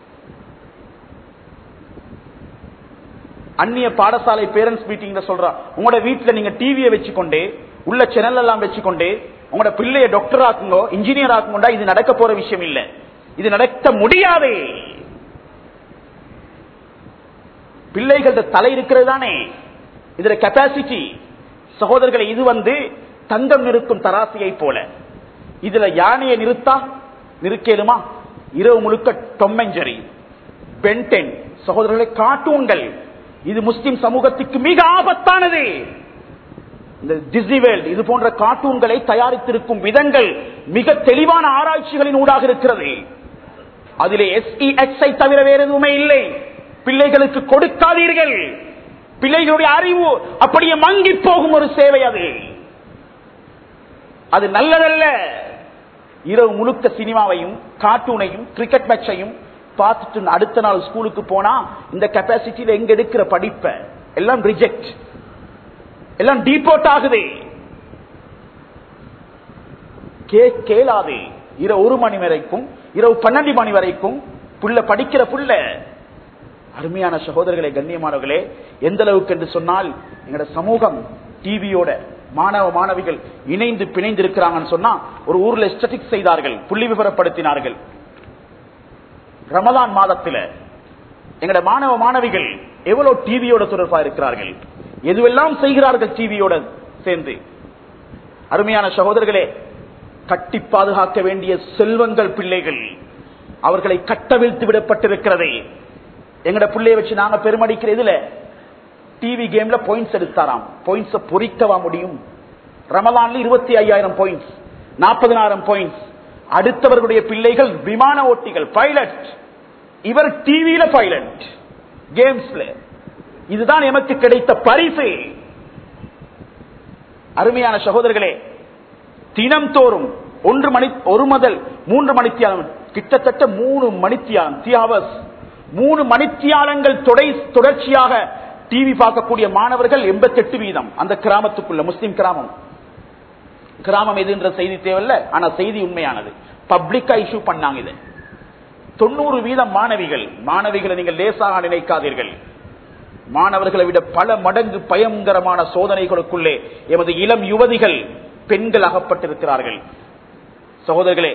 அந்நிய பாடசாலை பேரண்ட்ஸ் மீட்டிங்ல சொல்றா உங்களோட வீட்டுல நீங்க டிவியை வச்சுக்கொண்டு உள்ள சேனல் எல்லாம் வச்சுக்கொண்டு உங்களோட பிள்ளைய டாக்டர் ஆக்குங்கோ இன்ஜினியர் ஆக்குங்கோண்டா இது நடக்க போற விஷயம் இல்ல இது நடக்க முடியாது பிள்ளைகளோட தலை இருக்கிறது தானே இதுல கெப்பாசிட்டி சகோதரர்களை இது வந்து தங்கம் நிறுத்தும் தராசியை போல இதுல யானையை நிறுத்தா நிறுக்கேலுமா இரவு முழுக்க டொம்மெஞ்சரி பென்டென் சகோதரர்களை கார்ட்டூன்கள் இது முஸ்லிம் சமூகத்துக்கு மிக ஆபத்தானது இந்த டிஸ்னி வேர்ல்ட் இது போன்ற கார்ட்டூன்களை தயாரித்திருக்கும் விதங்கள் மிக தெளிவான ஆராய்ச்சிகளின் ஊடாக இருக்கிறது அதிலே எஸ்இஎக்ஸ் ஐ தவிர வேறு எதுவுமே இல்லை பிள்ளைகளுக்கு கொடுக்காதீர்கள் பிள்ளைகளுடைய அறிவு அப்படியே மங்கி போகும் ஒரு சேவை அது அது நல்லதல்ல இரவு முழுக்க சினிமாவையும் கார்ட்டூனையும் கிரிக்கெட் மேட்சையும் பார்த்துட்டு அடுத்த நாள் ஸ்கூலுக்கு போனா இந்த கெப்பாசிட்டியில எங்க எடுக்கிற படிப்பை எல்லாம் ரிஜெக்ட் எல்லாம் டீபோர்ட் ஆகுது கே- கேளாது இரவு ஒரு மணி வரைக்கும் இரவு பன்னெண்டு மணி வரைக்கும் புள்ள படிக்கிற புள்ள அருமையான சகோதரர்களே கண்ணியமானவர்களே எந்த அளவுக்கு என்று சொன்னால் எங்களோட சமூகம் டிவியோட மாணவ மாணவிகள் இணைந்து பிணைந்து இருக்கிறாங்கன்னு சொன்னா ஒரு ஊர்ல ஸ்டட்டிக் செய்தார்கள் புள்ளி விவரப்படுத்தினார்கள் ரமலான் மாதத்துல எங்கட மாணவ மாணவிகள் எவ்வளவு டிவியோட தொடர்பா இருக்கிறார்கள் எதுவெல்லாம் செய்கிறார்கள் டிவியோட சேர்ந்து அருமையான சகோதரர்களே கட்டி பாதுகாக்க வேண்டிய செல்வங்கள் பிள்ளைகள் அவர்களை கட்டவிழ்த்து விடப்பட்டிருக்கிறதே எங்கட பிள்ளைய வச்சு நாங்க பெருமடிக்கிற இதுல டிவி கேம்ல பாயிண்ட்ஸ் எடுத்தாராம் பாயிண்ட்ஸ் பொறிக்கவா முடியும் ரமலான்ல இருபத்தி ஐயாயிரம் பாயிண்ட்ஸ் நாற்பதனாயிரம் பாயிண்ட்ஸ் அடுத்தவர்களுடைய பிள்ளைகள் விமான ஓட்டிகள் பைலட் இவர் டிவியில பைலட் கேம்ஸ்ல இதுதான் எமக்கு கிடைத்த பரிசு அருமையான சகோதரர்களே தினம் தோறும் ஒன்று மணி ஒரு முதல் மூன்று மணித்தியாலம் கிட்டத்தட்ட மூணு மணித்தியாலம் த்ரீ ஹவர்ஸ் மூணு மணித்தியாலங்கள் தொடை தொடர்ச்சியாக டிவி பார்க்கக்கூடிய மாணவர்கள் எண்பத்தெட்டு வீதம் அந்த கிராமத்துக்குள்ள முஸ்லிம் கிராமம் கிராமம் எதுன்ற செய்தி தேவையில்ல ஆனா செய்தி உண்மையானது பப்ளிக்கா இஷ்யூ பண்ணாங்க இதை தொண்ணூறு வீதம் மாணவிகள் மாணவிகளை நீங்கள் லேசாக நினைக்காதீர்கள் மாணவர்களை விட பல மடங்கு பயங்கரமான சோதனைகளுக்குள்ளே எமது இளம் யுவதிகள் பெண்கள் அகப்பட்டிருக்கிறார்கள் சகோதரர்களே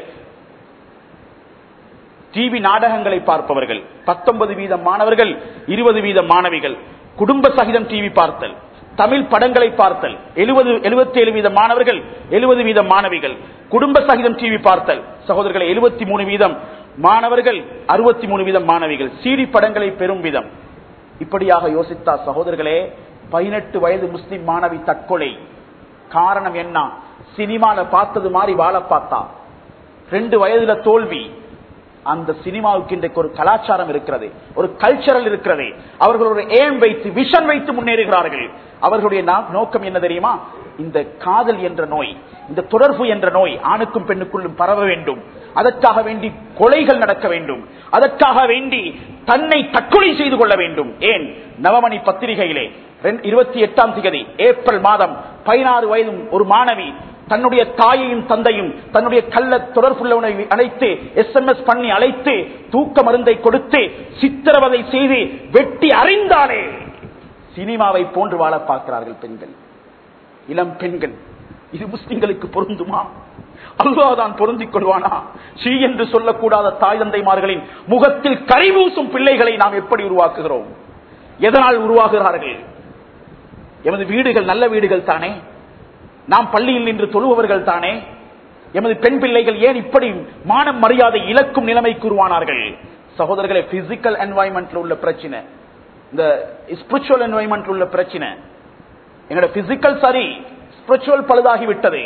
டிவி நாடகங்களை பார்ப்பவர்கள் பத்தொன்பது வீதம் மாணவர்கள் இருபது வீதம் மாணவிகள் குடும்ப சகிதம் டிவி பார்த்தல் தமிழ் படங்களை பார்த்தல் எழுபது எழுபத்தி ஏழு வீதம் மாணவர்கள் எழுபது வீதம் மாணவிகள் குடும்ப சகிதம் டிவி பார்த்தல் சகோதரர்களை எழுபத்தி மூணு வீதம் மாணவர்கள் அறுபத்தி மூணு வீதம் மாணவிகள் சீடி படங்களை பெறும் விதம் இப்படியாக யோசித்தா சகோதரர்களே பதினெட்டு வயது முஸ்லிம் மாணவி தற்கொலை காரணம் என்ன சினிமால பார்த்தது மாதிரி வாழ பார்த்தா ரெண்டு வயதுல தோல்வி அந்த சினிமாவுக்கு இன்றைக்கு ஒரு கலாச்சாரம் இருக்கிறது ஒரு கல்ச்சரல் இருக்கிறது அவர்கள் ஒரு ஏம் வைத்து விஷன் வைத்து முன்னேறுகிறார்கள் அவர்களுடைய நா- நோக்கம் என்ன தெரியுமா இந்த காதல் என்ற நோய் இந்த தொடர்பு என்ற நோய் ஆணுக்கும் பெண்ணுக்குள்ளும் பரவ வேண்டும் அதற்காக வேண்டி கொலைகள் நடக்க வேண்டும் அதற்காக வேண்டி தன்னை தற்கொலை செய்து கொள்ள வேண்டும் ஏன் நவமணி பத்திரிகையிலே ரெண்டு- இருபத்தி எட்டாம் திகதி ஏப்ரல் மாதம் பதினாறு வயதும் ஒரு மாணவி தன்னுடைய தாயையும் தந்தையும் தன்னுடைய கள்ள தொடர்புள்ளவனை அழைத்து எஸ்எம்எஸ் பண்ணி அழைத்து தூக்க மருந்தை கொடுத்து சித்திரவதை செய்து வெட்டி அறிந்தாலே சினிமாவை போன்று வாழ பார்க்கிறார்கள் பெண்கள் இளம் பெண்கள் இது முஸ்லிம்களுக்கு பொருந்துமா அல்லாதான் பொருந்திக் கொள்வானா ஸ்ரீ என்று சொல்லக்கூடாத தாய் தந்தைமார்களின் முகத்தில் கரிபூசும் பிள்ளைகளை நாம் எப்படி உருவாக்குகிறோம் எதனால் உருவாகிறார்கள் எமது வீடுகள் நல்ல வீடுகள் தானே நாம் பள்ளியில் நின்று தொழுபவர்கள் தானே எமது பெண் பிள்ளைகள் ஏன் இப்படி மானம் மரியாதை இழக்கும் நிலைமைக்கு உருவானார்கள் சகோதரர்களே பிசிக்கல் என்வாயன்மெண்ட்ல உள்ள பிரச்சனை இந்த ஸ்பிரிச்சுவல் என்வாயன்மெண்ட் உள்ள பிரச்சனை எங்களோட பிசிக்கல் சரி ஸ்பிரிச்சுவல் பழுதாகி விட்டது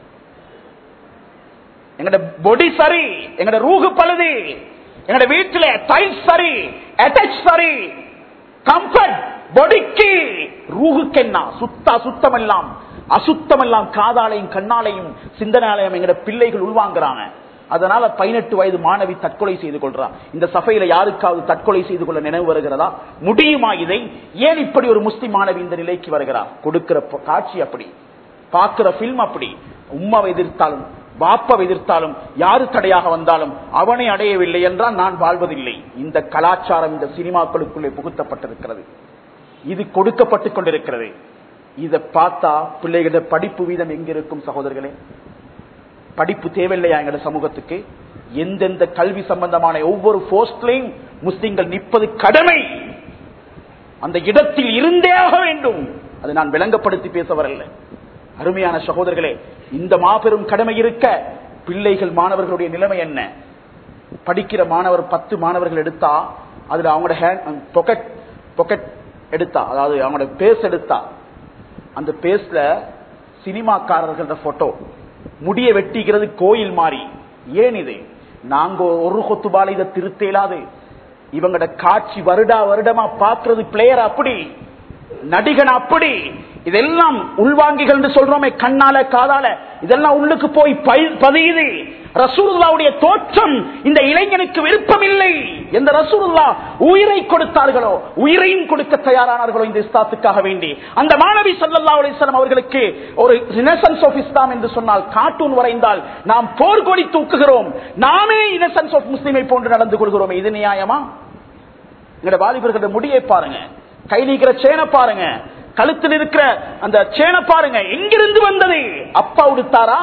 எங்கட பொடி சரி எங்கட ரூகு பழுது எங்கட வீட்டுல டைல்ஸ் சரி அட்டாச் சரி கம்ஃபர்ட் பொடிக்கு ரூகுக்கு என்ன சுத்தா சுத்தம் எல்லாம் அசுத்தம் எல்லாம் காதாலையும் கண்ணாலையும் சிந்தனாலையும் எங்கட பிள்ளைகள் உள்வாங்குறாங்க அதனால பதினெட்டு வயது மாணவி தற்கொலை செய்து கொள்றா இந்த சபையில யாருக்காவது தற்கொலை செய்து கொள்ள நினைவு வருகிறதா முடியுமா இதை ஏன் இப்படி ஒரு முஸ்லிம் மாணவி இந்த நிலைக்கு வருகிறார் கொடுக்கிற ப- காட்சி அப்படி பார்க்கிற பில்ம் அப்படி உம்மாவை எதிர்த்தாலும் பாப்பாவை எதிர்த்தாலும் யாரு தடையாக வந்தாலும் அவனை அடையவில்லை என்றால் நான் வாழ்வதில்லை இந்த கலாச்சாரம் இந்த சினிமாக்களுக்குள்ளே புகுத்தப்பட்டிருக்கிறது இது கொடுக்கப்பட்டுக் கொண்டிருக்கிறது இதை பார்த்தா பிள்ளைகள படிப்பு வீதம் எங்க இருக்கும் சகோதரர்களே படிப்பு தேவையில்லையா எங்க சமூகத்துக்கு எந்தெந்த கல்வி சம்பந்தமான ஒவ்வொரு போஸ்ட்லையும் முஸ்லிம்கள் நிற்பது கடமை அந்த இடத்தில் இருந்தே ஆக வேண்டும் அதை நான் விளங்கப்படுத்தி பேச வரல அருமையான சகோதரர்களே இந்த மாபெரும் கடமை இருக்க பிள்ளைகள் மாணவர்களுடைய நிலைமை என்ன படிக்கிற மாணவர் பத்து மாணவர்கள் எடுத்தா அதுல அவங்களோட ஹேண்ட் பொக்கெட் பொக்கெட் எடுத்தா அதாவது அவங்களோட பேஸ் எடுத்தா அந்த பேஸ்ல சினிமாக்காரர்கள போட்டோ முடிய வெட்டிக்கிறது கோயில் மாறி ஏன் இது நாங்க ஒரு கொத்துபால இதை திருத்த இயலாது இவங்கட காட்சி வருடா வருடமா பாக்குறது பிளேயர் அப்படி நடிகன் அப்படி இதெல்லாம் உள்வாங்கிகள் என்று சொல்றோமே கண்ணால காதால இதெல்லாம் உள்ளுக்கு போய் பை- பதியுது ரசூலுல்லாவுடைய தோற்றம் இந்த இளைஞனுக்கு விருப்பமில்லை எந்த ரசூலுல்லா உயிரை கொடுத்தார்களோ உயிரையும் கொடுக்க தயாரானார்களோ இந்த இஸ்லாத்துக்காக வேண்டி அந்த மாணவி சல்லல்லா அலிஸ்லாம் அவர்களுக்கு ஒரு ரினசன்ஸ் ஆஃப் இஸ்லாம் என்று சொன்னால் கார்ட்டூன் வரைந்தால் நாம் போர்கொடி தூக்குகிறோம் நாமே இன்னசென்ஸ் ஆஃப் முஸ்லிமை போன்று நடந்து கொள்கிறோம் இது நியாயமா எங்கட வாலிபர்களோட முடியை பாருங்க கை நீக்கிற சேனை பாருங்க கழுத்தில் இருக்கிற அந்த சேனை பாருங்க எங்கிருந்து வந்தது அப்பா உடுத்தாரா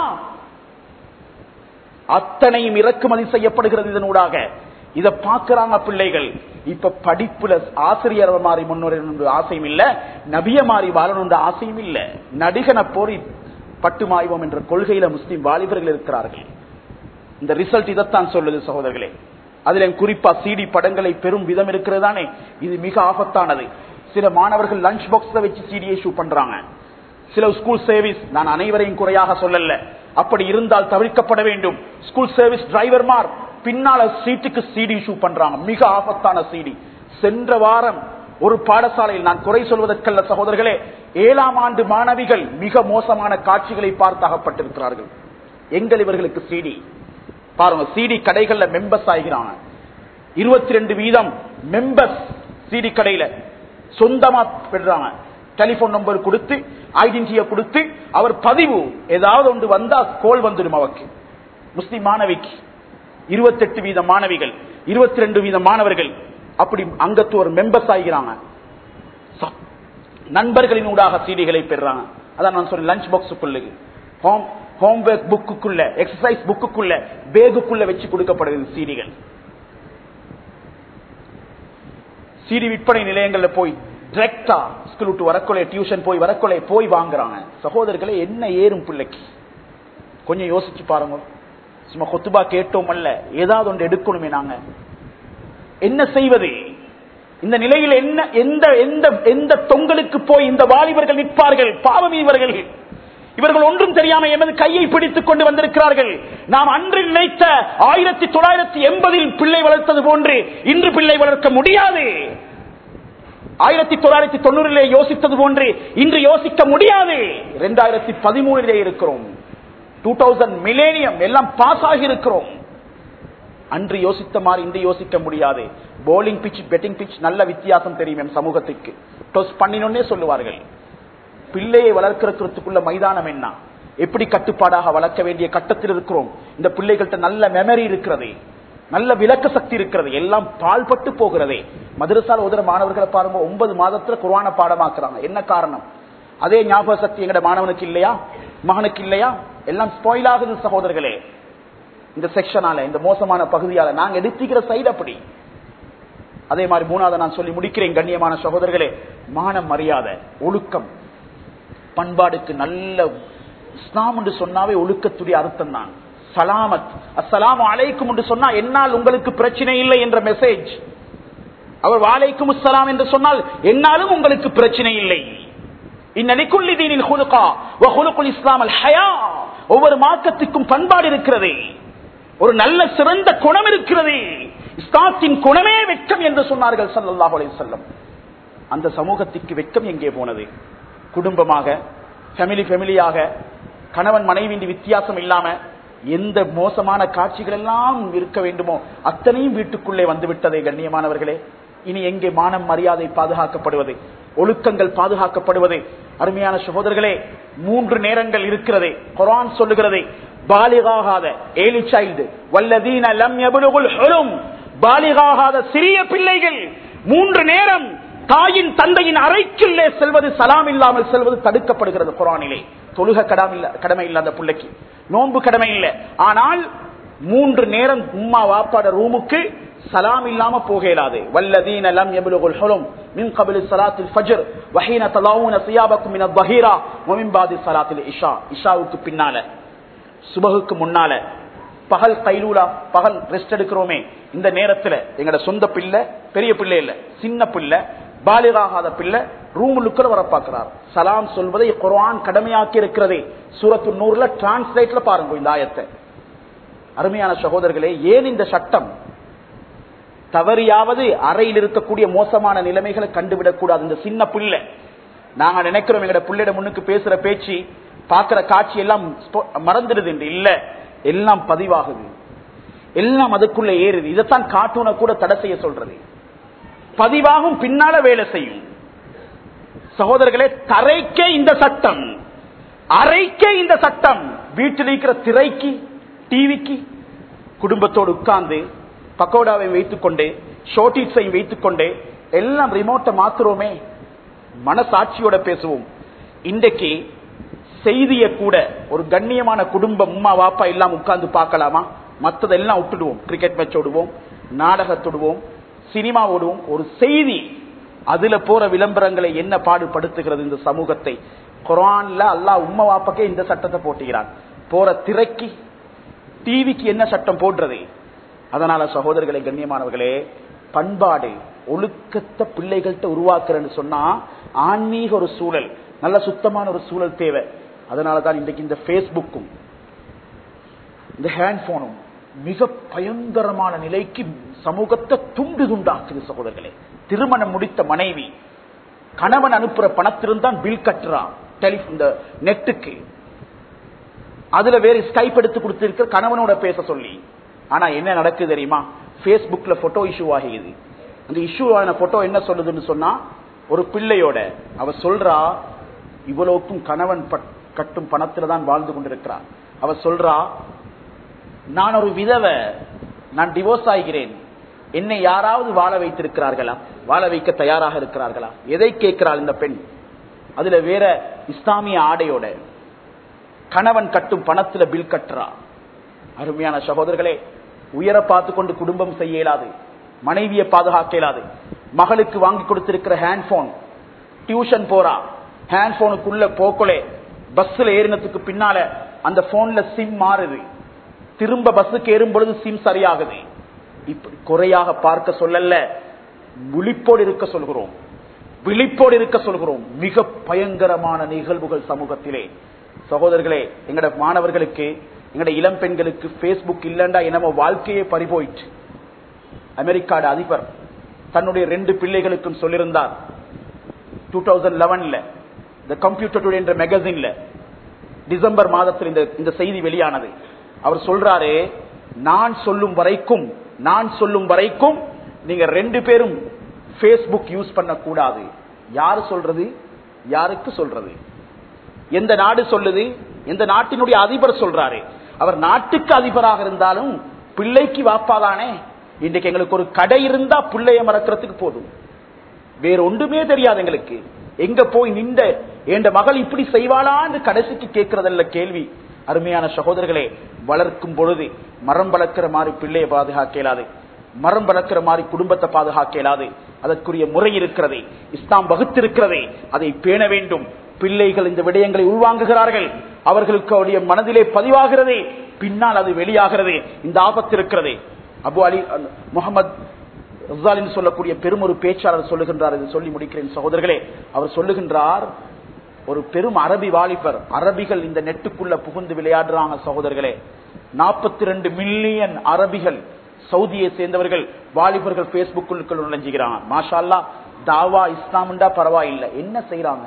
அத்தனையும் இறக்குமதி செய்யப்படுகிறது இதனூடாக இத பாக்குறாங்க பிள்ளைகள் இப்ப படிப்புல ஆசிரியர் மாறி முன்னுரை ஆசையும் இல்ல நபிய மாறி வாழணும் ஆசையும் இல்ல நடிகனை போரி பட்டு மாய்வோம் என்ற கொள்கையில முஸ்லிம் வாலிபர்கள் இருக்கிறார்கள் இந்த ரிசல்ட் இதைத்தான் சொல்லுது சகோதரர்களே அதுல குறிப்பா சிடி படங்களை பெரும் விதம் இருக்கிறது தானே இது மிக ஆபத்தானது சில மாணவர்கள் லஞ்ச் பாக்ஸ்ல வச்சு சிடியை ஷூ பண்றாங்க சில ஸ்கூல் சர்வீஸ் நான் அனைவரையும் குறையாக சொல்லல அப்படி இருந்தால் தவிர்க்கப்பட வேண்டும் ஸ்கூல் சர்வீஸ் டிரைவர்மார் பின்னால சீட்டுக்கு சிடி ஷூ பண்றாங்க மிக ஆபத்தான சிடி சென்ற வாரம் ஒரு பாடசாலையில் நான் குறை சொல்வதற்கல்ல சகோதரர்களே ஏழாம் ஆண்டு மாணவிகள் மிக மோசமான காட்சிகளை பார்த்து அகப்பட்டிருக்கிறார்கள் எங்கள் இவர்களுக்கு சிடி பாருங்க சிடி கடைகள்ல மெம்பர்ஸ் ஆகிறாங்க இருபத்தி ரெண்டு வீதம் மெம்பர்ஸ் சிடி கடையில சொந்தமா பெறாங்க டெலிபோன் நம்பர் கொடுத்து ஐடென்டிட்டியை கொடுத்து அவர் பதிவு ஏதாவது ஒன்று வந்தா கோல் வந்துடும் அவருக்கு முஸ்லிம் மாணவிக்கு இருபத்தெட்டு வீத மாணவிகள் இருபத்தி ரெண்டு வீத மாணவர்கள் அப்படி அங்கத்து ஒரு மெம்பர்ஸ் ஆகிறாங்க நண்பர்களின் ஊடாக சீடிகளை பெறாங்க அதான் நான் சொன்னேன் லஞ்ச் பாக்ஸுக்குள்ள ஹோம் ஹோம்ஒர்க் புக்குக்குள்ள எக்ஸசைஸ் புக்குக்குள்ள பேகுக்குள்ள வச்சு கொடுக்கப்படுகிறது சீடிகள் சீடி விற்பனை நிலையங்கள்ல போய் டிரெக்டா ஸ்கூல் விட்டு வரக்கொலை டியூஷன் போய் வரக்கொலை போய் வாங்குறாங்க சகோதரர்களே என்ன ஏறும் பிள்ளைக்கு கொஞ்சம் யோசிச்சு பாருங்க சும்மா கொத்துபா கேட்டோம் அல்ல ஏதாவது ஒன்று எடுக்கணுமே நாங்க என்ன செய்வது இந்த நிலையில் என்ன எந்த எந்த எந்த தொங்கலுக்கு போய் இந்த வாலிபர்கள் நிற்பார்கள் பாவம் இவர்கள் இவர்கள் ஒன்றும் தெரியாம எமது கையை பிடித்துக் கொண்டு வந்திருக்கிறார்கள் நாம் அன்று நினைத்த ஆயிரத்தி தொள்ளாயிரத்தி எண்பதில் பிள்ளை வளர்த்தது போன்று இன்று பிள்ளை வளர்க்க முடியாது ஆயிரத்தி தொள்ளாயிரத்தி தொண்ணூறிலே யோசித்தது போன்று இன்று யோசிக்க முடியாது இரண்டாயிரத்தி பதிமூணிலே இருக்கிறோம் டூ தௌசண்ட் மிலேனியம் எல்லாம் பாஸ் ஆகி இருக்கிறோம் அன்று யோசித்த மாதிரி இன்று யோசிக்க முடியாது போலிங் பிச் பெட்டிங் பிச் நல்ல வித்தியாசம் தெரியும் என் சமூகத்துக்கு டொஸ் பண்ணினோன்னே சொல்லுவார்கள் பிள்ளையை வளர்க்கிறதுக்குள்ள மைதானம் என்ன எப்படி கட்டுப்பாடாக வளர்க்க வேண்டிய கட்டத்தில் இருக்கிறோம் இந்த பிள்ளைகள்கிட்ட நல்ல மெமரி இருக்கிறது நல்ல விளக்க சக்தி இருக்கிறது எல்லாம் பால்பட்டு போகிறதே மதுரசால உதர மாணவர்களை பாருங்க ஒன்பது மாதத்துல குரான பாடமாக்குறாங்க என்ன காரணம் அதே ஞாபக சக்தி எங்கட மாணவனுக்கு இல்லையா மகனுக்கு இல்லையா எல்லாம் ஸ்பாயில் ஆகுது சகோதரர்களே இந்த செக்ஷனால இந்த மோசமான பகுதியால நாங்க எடுத்துக்கிற சைடு அப்படி அதே மாதிரி மூணாவது நான் சொல்லி முடிக்கிறேன் கண்ணியமான சகோதரர்களே மான மரியாதை ஒழுக்கம் பண்பாடுக்கு நல்ல இஸ்லாம் என்று சொன்னாவே ஒழுக்கத்துடைய அர்த்தம் தான் சலாமத் அஸ்ஸலாமு அலைக்கும் என்று சொன்னா என்னால் உங்களுக்கு பிரச்சனை இல்லை என்ற மெசேஜ் அவர் வாலைக்கும் அஸ்ஸலாம் என்று சொன்னால் என்னாலும் உங்களுக்கு பிரச்சனை இல்லை இந்நலிக்குள்ளி தீனில் ஹுலுகா வ ஹுலுகுல் இஸ்லாம் அல் ஹயா ஒவ்வொரு மார்க்கத்துக்கும் பண்பாடு இருக்கிறது ஒரு நல்ல சிறந்த குணம் இருக்கிறது இஸ்லாத்தின் குணமே வெட்கம் என்று சொன்னார்கள் சல்லல்லாஹு அலைஹி வஸல்லம் அந்த சமூகத்திற்கு வெட்கம் எங்கே போனது குடும்பமாக ஃபேமிலி ஃபேமிலியாக கணவன் மனைவி வித்தியாசம் இல்லாம எந்த மோசமான காட்சிகள் எல்லாம் இருக்க வேண்டுமோ அத்தனையும் வீட்டுக்குள்ளே வந்து விட்டதே கண்ணியமானவர்களே இனி எங்கே மானம் மரியாதை பாதுகாக்கப்படுவது ஒழுக்கங்கள் பாதுகாக்கப்படுவது அருமையான சகோதரர்களே மூன்று நேரங்கள் இருக்கிறதே குரான் சொல்லுகிறதே பாலிகாகாத ஏழு சைல்டு வல்லதீன லம் யபுலுகுல் ஹுலும் பாலிகாகாத சிறிய பிள்ளைகள் மூன்று நேரம் தாயின் தந்தையின் அறைக்குள்ளே செல்வது சலாம் இல்லாமல் செல்வது தடுக்கப்படுகிறது குரானிலே தொழுக கடமை இல்ல கடமை இல்ல அந்த பிள்ளைக்கு நோன்பு கடமை இல்லை ஆனால் மூன்று நேரம் உம்மா வாப்பாட ரூமுக்கு சலாம் இல்லாம போகலாது வல்லதீன லம் யபுலுகுல் ஹுலும் மின் கபில் ஸலாத்தில் ஃபஜ்ர் வஹீன தலாவுன சியாபக்கும் மின பஹீரா வமின் பாதி ஸலாத்தில் இஷா இஷாவுக்கு பின்னால சுபகுக்கு முன்னால பகல் கைலூலா பகல் ரெஸ்ட் எடுக்கிறோமே இந்த நேரத்துல எங்கட சொந்த பிள்ளை பெரிய பிள்ளை இல்ல சின்ன பிள்ளை பாலிகாகாத பிள்ளை ரூமுக்குள்ள வர பார்க்கிறார் சலாம் சொல்வதை குர்ஆன் கடமையாக்கி இருக்கிறதே சூரத்து நூறுல டிரான்ஸ்லேட்ல பாருங்க இந்த ஆயத்தை அருமையான சகோதரர்களே ஏன் இந்த சட்டம் தவறியாவது அறையில் இருக்கக்கூடிய மோசமான நிலைமைகளை கண்டுவிடக் கூடாது இந்த சின்ன பிள்ளை நாங்க நினைக்கிறோம் எங்கட பிள்ளைட முன்னுக்கு பேசுற பேச்சு பாக்குற காட்சி எல்லாம் மறந்துடுது இல்ல எல்லாம் பதிவாகுது எல்லாம் அதுக்குள்ள ஏறுது இதைத்தான் கார்ட்டூனை கூட தடை செய்ய சொல்றது பதிவாகும் பின்னால வேலை செய்யும் சகோதரர்களே தரைக்கே இந்த சட்டம் அறைக்கே இந்த சட்டம் வீட்டில் இருக்கிற திரைக்கு டிவிக்கு குடும்பத்தோடு உட்கார்ந்து பக்கோடாவை வைத்துக் கொண்டு ஷோட்டீஸையும் வைத்துக் கொண்டு எல்லாம் ரிமோட்டை மாத்துறோமே மனசாட்சியோட பேசுவோம் இன்றைக்கு செய்திய கூட ஒரு கண்ணியமான குடும்பம் உமா வாப்பா எல்லாம் உட்கார்ந்து பார்க்கலாமா மத்ததெல்லாம் விட்டுடுவோம் கிரிக்கெட் மேட்ச் ஓடுவோம் நாடகத்தோடுவோம் சினிமா ஓடுவோம் ஒரு செய்தி அதுல போற விளம்பரங்களை என்ன பாடுபடுத்துகிறது இந்த சமூகத்தை குரான்ல அல்லாஹ் உம்மா வாப்பக்கே இந்த சட்டத்தை போட்டுகிறான் போற திரைக்கு டிவிக்கு என்ன சட்டம் போடுறது அதனால சகோதரர்களே கண்ணியமானவர்களே பண்பாடு ஒழுக்கத்தை பிள்ளைகள்கிட்ட உருவாக்குறேன்னு சொன்னா ஆன்மீக ஒரு சூழல் நல்ல சுத்தமான ஒரு சூழல் தேவை அதனாலதான் இன்றைக்கு இந்த பேஸ்புக்கும் இந்த ஹேண்ட் போனும் மிக பயங்கரமான நிலைக்கு சமூகத்தை துண்டு துண்டாக்குது சகோதரர்களே திருமணம் முடித்த மனைவி கணவன் அனுப்புற பணத்திலிருந்தான் பில் கட்டுறான் டெலிபோன் இந்த நெட்டுக்கு அதுல வேற ஸ்கைப் எடுத்து கொடுத்திருக்கிற கணவனோட பேச சொல்லி ஆனா என்ன நடக்குது தெரியுமா பேஸ்புக்ல போட்டோ இஷ்யூ ஆகியது அந்த இஷ்யூ ஆன போட்டோ என்ன சொல்லுதுன்னு சொன்னா ஒரு பிள்ளையோட அவ சொல்றா இவ்வளவுக்கும் கணவன் பட்- கட்டும் பணத்துல தான் வாழ்ந்து கொண்டிருக்கிறார் அவ சொல்றா நான் ஒரு விதவை நான் டிவோர்ஸ் ஆகிறேன் என்னை யாராவது வாழ வைத்திருக்கிறார்களா வாழ வைக்க தயாராக இருக்கிறார்களா எதை கேட்கிறாள் இந்த பெண் அதுல வேற இஸ்லாமிய ஆடையோட கணவன் கட்டும் பணத்துல பில் கட்டுறா அருமையான சகோதரர்களே உயர பார்த்து கொண்டு குடும்பம் செய்ய இயலாது மனைவியை பாதுகாக்க இயலாது மகளுக்கு வாங்கி கொடுத்திருக்கிற ஹேண்ட் போன் டியூஷன் போறா ஹேண்ட் போனுக்குள்ள போக்கொலே பஸ்ல ஏறினதுக்கு பின்னால அந்த போன்ல சிம் மாறுது திரும்ப பஸ்ஸுக்கு ஏறும் பொழுது சிம் சரியாகுது இப்படி குறையாக பார்க்க சொல்லல விழிப்போடு இருக்க சொல்கிறோம் விழிப்போடு இருக்க சொல்கிறோம் மிக பயங்கரமான நிகழ்வுகள் சமூகத்திலே சகோதரர்களே எங்கட மாணவர்களுக்கு எங்கட இளம் பெண்களுக்கு பேஸ்புக் இல்லண்டா என்னமோ வாழ்க்கையே பறிபோயிற்று அமெரிக்காட அதிபர் தன்னுடைய ரெண்டு பிள்ளைகளுக்கும் சொல்லியிருந்தார் டூ தௌசண்ட் லெவன்ல இந்த கம்ப்யூட்டர் டுடே என்ற மேகசின்ல டிசம்பர் மாதத்தில் இந்த இந்த செய்தி வெளியானது அவர் சொல்றாரு நான் சொல்லும் வரைக்கும் நான் சொல்லும் வரைக்கும் நீங்க ரெண்டு பேரும் பேஸ்புக் யூஸ் பண்ண கூடாது யாரு சொல்றது யாருக்கு சொல்றது எந்த நாடு சொல்லுது எந்த நாட்டினுடைய அதிபர் சொல்றாரு அவர் நாட்டுக்கு அதிபராக இருந்தாலும் பிள்ளைக்கு வாப்பாதானே இன்றைக்கு எங்களுக்கு ஒரு கடை இருந்தா பிள்ளைய மறக்கிறதுக்கு போதும் வேற ஒன்றுமே தெரியாது எங்களுக்கு எங்க போய் நின்ற என் மகள் இப்படி செய்வாளான்னு கடைசிக்கு கேட்கறதல்ல கேள்வி அருமையான சகோதரர்களே வளர்க்கும் பொழுது மரம் வளர்க்கிற மாதிரி பிள்ளையை பாதுகாக்க இயலாது மரம் வளர்க்கிற மாதிரி குடும்பத்தை பாதுகாக்க இயலாது அதற்குரிய முறை இருக்கிறது இஸ்லாம் வகுத்திருக்கிறதே அதை பேண வேண்டும் பிள்ளைகள் இந்த விடயங்களை உள்வாங்குகிறார்கள் அவர்களுக்கு அவருடைய மனதிலே பதிவாகிறது பின்னால் அது வெளியாகிறது இந்த ஆபத்து இருக்கிறது அபு அலி முகமது ரஸாலின் சொல்லக்கூடிய பெரும் ஒரு பேச்சாளர் சொல்லுகின்றார் இது சொல்லி முடிக்கிறேன் சகோதரர்களே அவர் சொல்லுகின்றார் ஒரு பெரும் அரபி வாலிபர் அரபிகள் இந்த நெட்டுக்குள்ள புகுந்து விளையாடுறாங்க சகோதரர்களே நாற்பத்தி ரெண்டு மில்லியன் அரபிகள் சவுதியை சேர்ந்தவர்கள் வாலிபர்கள் பேஸ்புக்குள்ள நுழைஞ்சுகிறாங்க மாஷா அல்லாஹ் தாவா இஸ்லாம்டா பரவாயில்லை என்ன செய்யறாங்க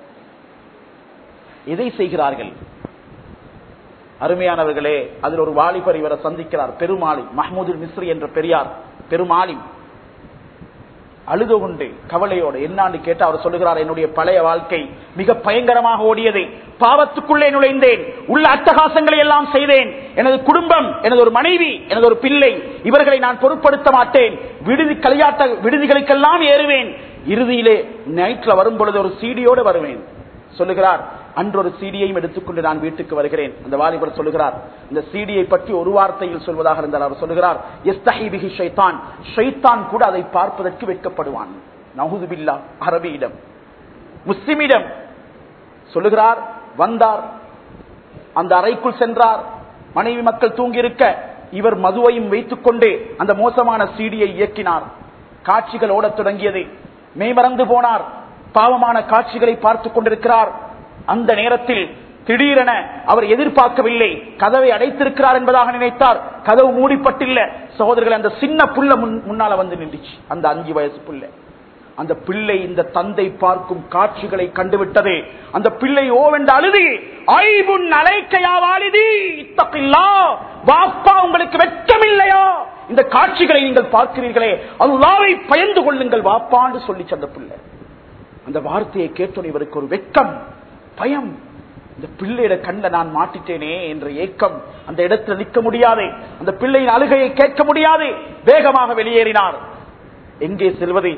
எதை செய்கிறார்கள் அருமையானவர்களே அதில் ஒரு வாலிபர் இவரை சந்திக்கிறார் பெருமாளி மஹமூதுல் மிஸ்ரி என்ற பெரியார் பெருமாளி அழுது கொண்டு கவலையோடு என்னான்னு கேட்டு அவர் சொல்லுகிறார் என்னுடைய பழைய வாழ்க்கை மிக பயங்கரமாக ஓடியது பாவத்துக்குள்ளே நுழைந்தேன் உள்ள அட்டகாசங்களை எல்லாம் செய்தேன் எனது குடும்பம் எனது ஒரு மனைவி எனது ஒரு பிள்ளை இவர்களை நான் பொருட்படுத்த மாட்டேன் விடுதி கலையாட்ட விடுதிகளுக்கெல்லாம் ஏறுவேன் இறுதியிலே நைட்ல வரும் பொழுது ஒரு சீடியோடு வருவேன் சொல்லுகிறார் அன்று ஒரு சீடியையும் எடுத்துக்கொண்டு நான் வீட்டுக்கு வருகிறேன் அந்த வாலிபர் சொல்லுகிறார் இந்த சீடியை பற்றி ஒரு வார்த்தையில் சொல்வதாக இருந்தால் அவர் சொல்லுகிறார் "யஸ்தஹி பிஹி ஷைத்தான் ஷைத்தான் கூட அதை பார்ப்பதற்கு வெட்கப்படுவான் நவுதுபில்லா அரபியிடம் முஸ்லிமிடம் சொல்லுகிறார் வந்தார் அந்த அறைக்குள் சென்றார் மனைவி மக்கள் தூங்கியிருக்க இவர் மதுவையும் வைத்துக் கொண்டு அந்த மோசமான சீடியை இயக்கினார் காட்சிகள் ஓடத் தொடங்கியது மெய்மறந்து போனார் பாவமான காட்சிகளை பார்த்துக் கொண்டிருக்கிறார் அந்த நேரத்தில் திடீரென அவர் எதிர்பார்க்கவில்லை கதவை அடைத்திருக்கிறார் என்பதாக நினைத்தார் கதவு மூடிப்பட்டில்ல சகோதரர்கள் அந்த சின்ன புள்ள முன்- முன்னால வந்து நின்றுச்சு அந்த அஞ்சு வயசு புள்ள அந்த பிள்ளை இந்த தந்தை பார்க்கும் காட்சிகளை கண்டுவிட்டது அந்த பிள்ளை ஓவென்று அழுது ஐபுன் அலைக்கையா வாலிதி இத்தகில்லா வாப்பா உங்களுக்கு வெட்கமில்லையா இந்த காட்சிகளை நீங்கள் பார்க்கிறீர்களே அல்லாவை பயந்து கொள்ளுங்கள் வாப்பான்னு சொல்லி அந்த பிள்ளை அந்த வார்த்தையை கேட்டோம் இவருக்கு ஒரு வெட்கம் பயம் இந்த பிள்ளையிட கண்ட நான் மாட்டிட்டேனே என்ற ஏக்கம் அந்த இடத்துல நிற்க முடியாது அந்த பிள்ளையின் அழுகையை கேட்க முடியாது வேகமாக வெளியேறினார் எங்கே செல்வது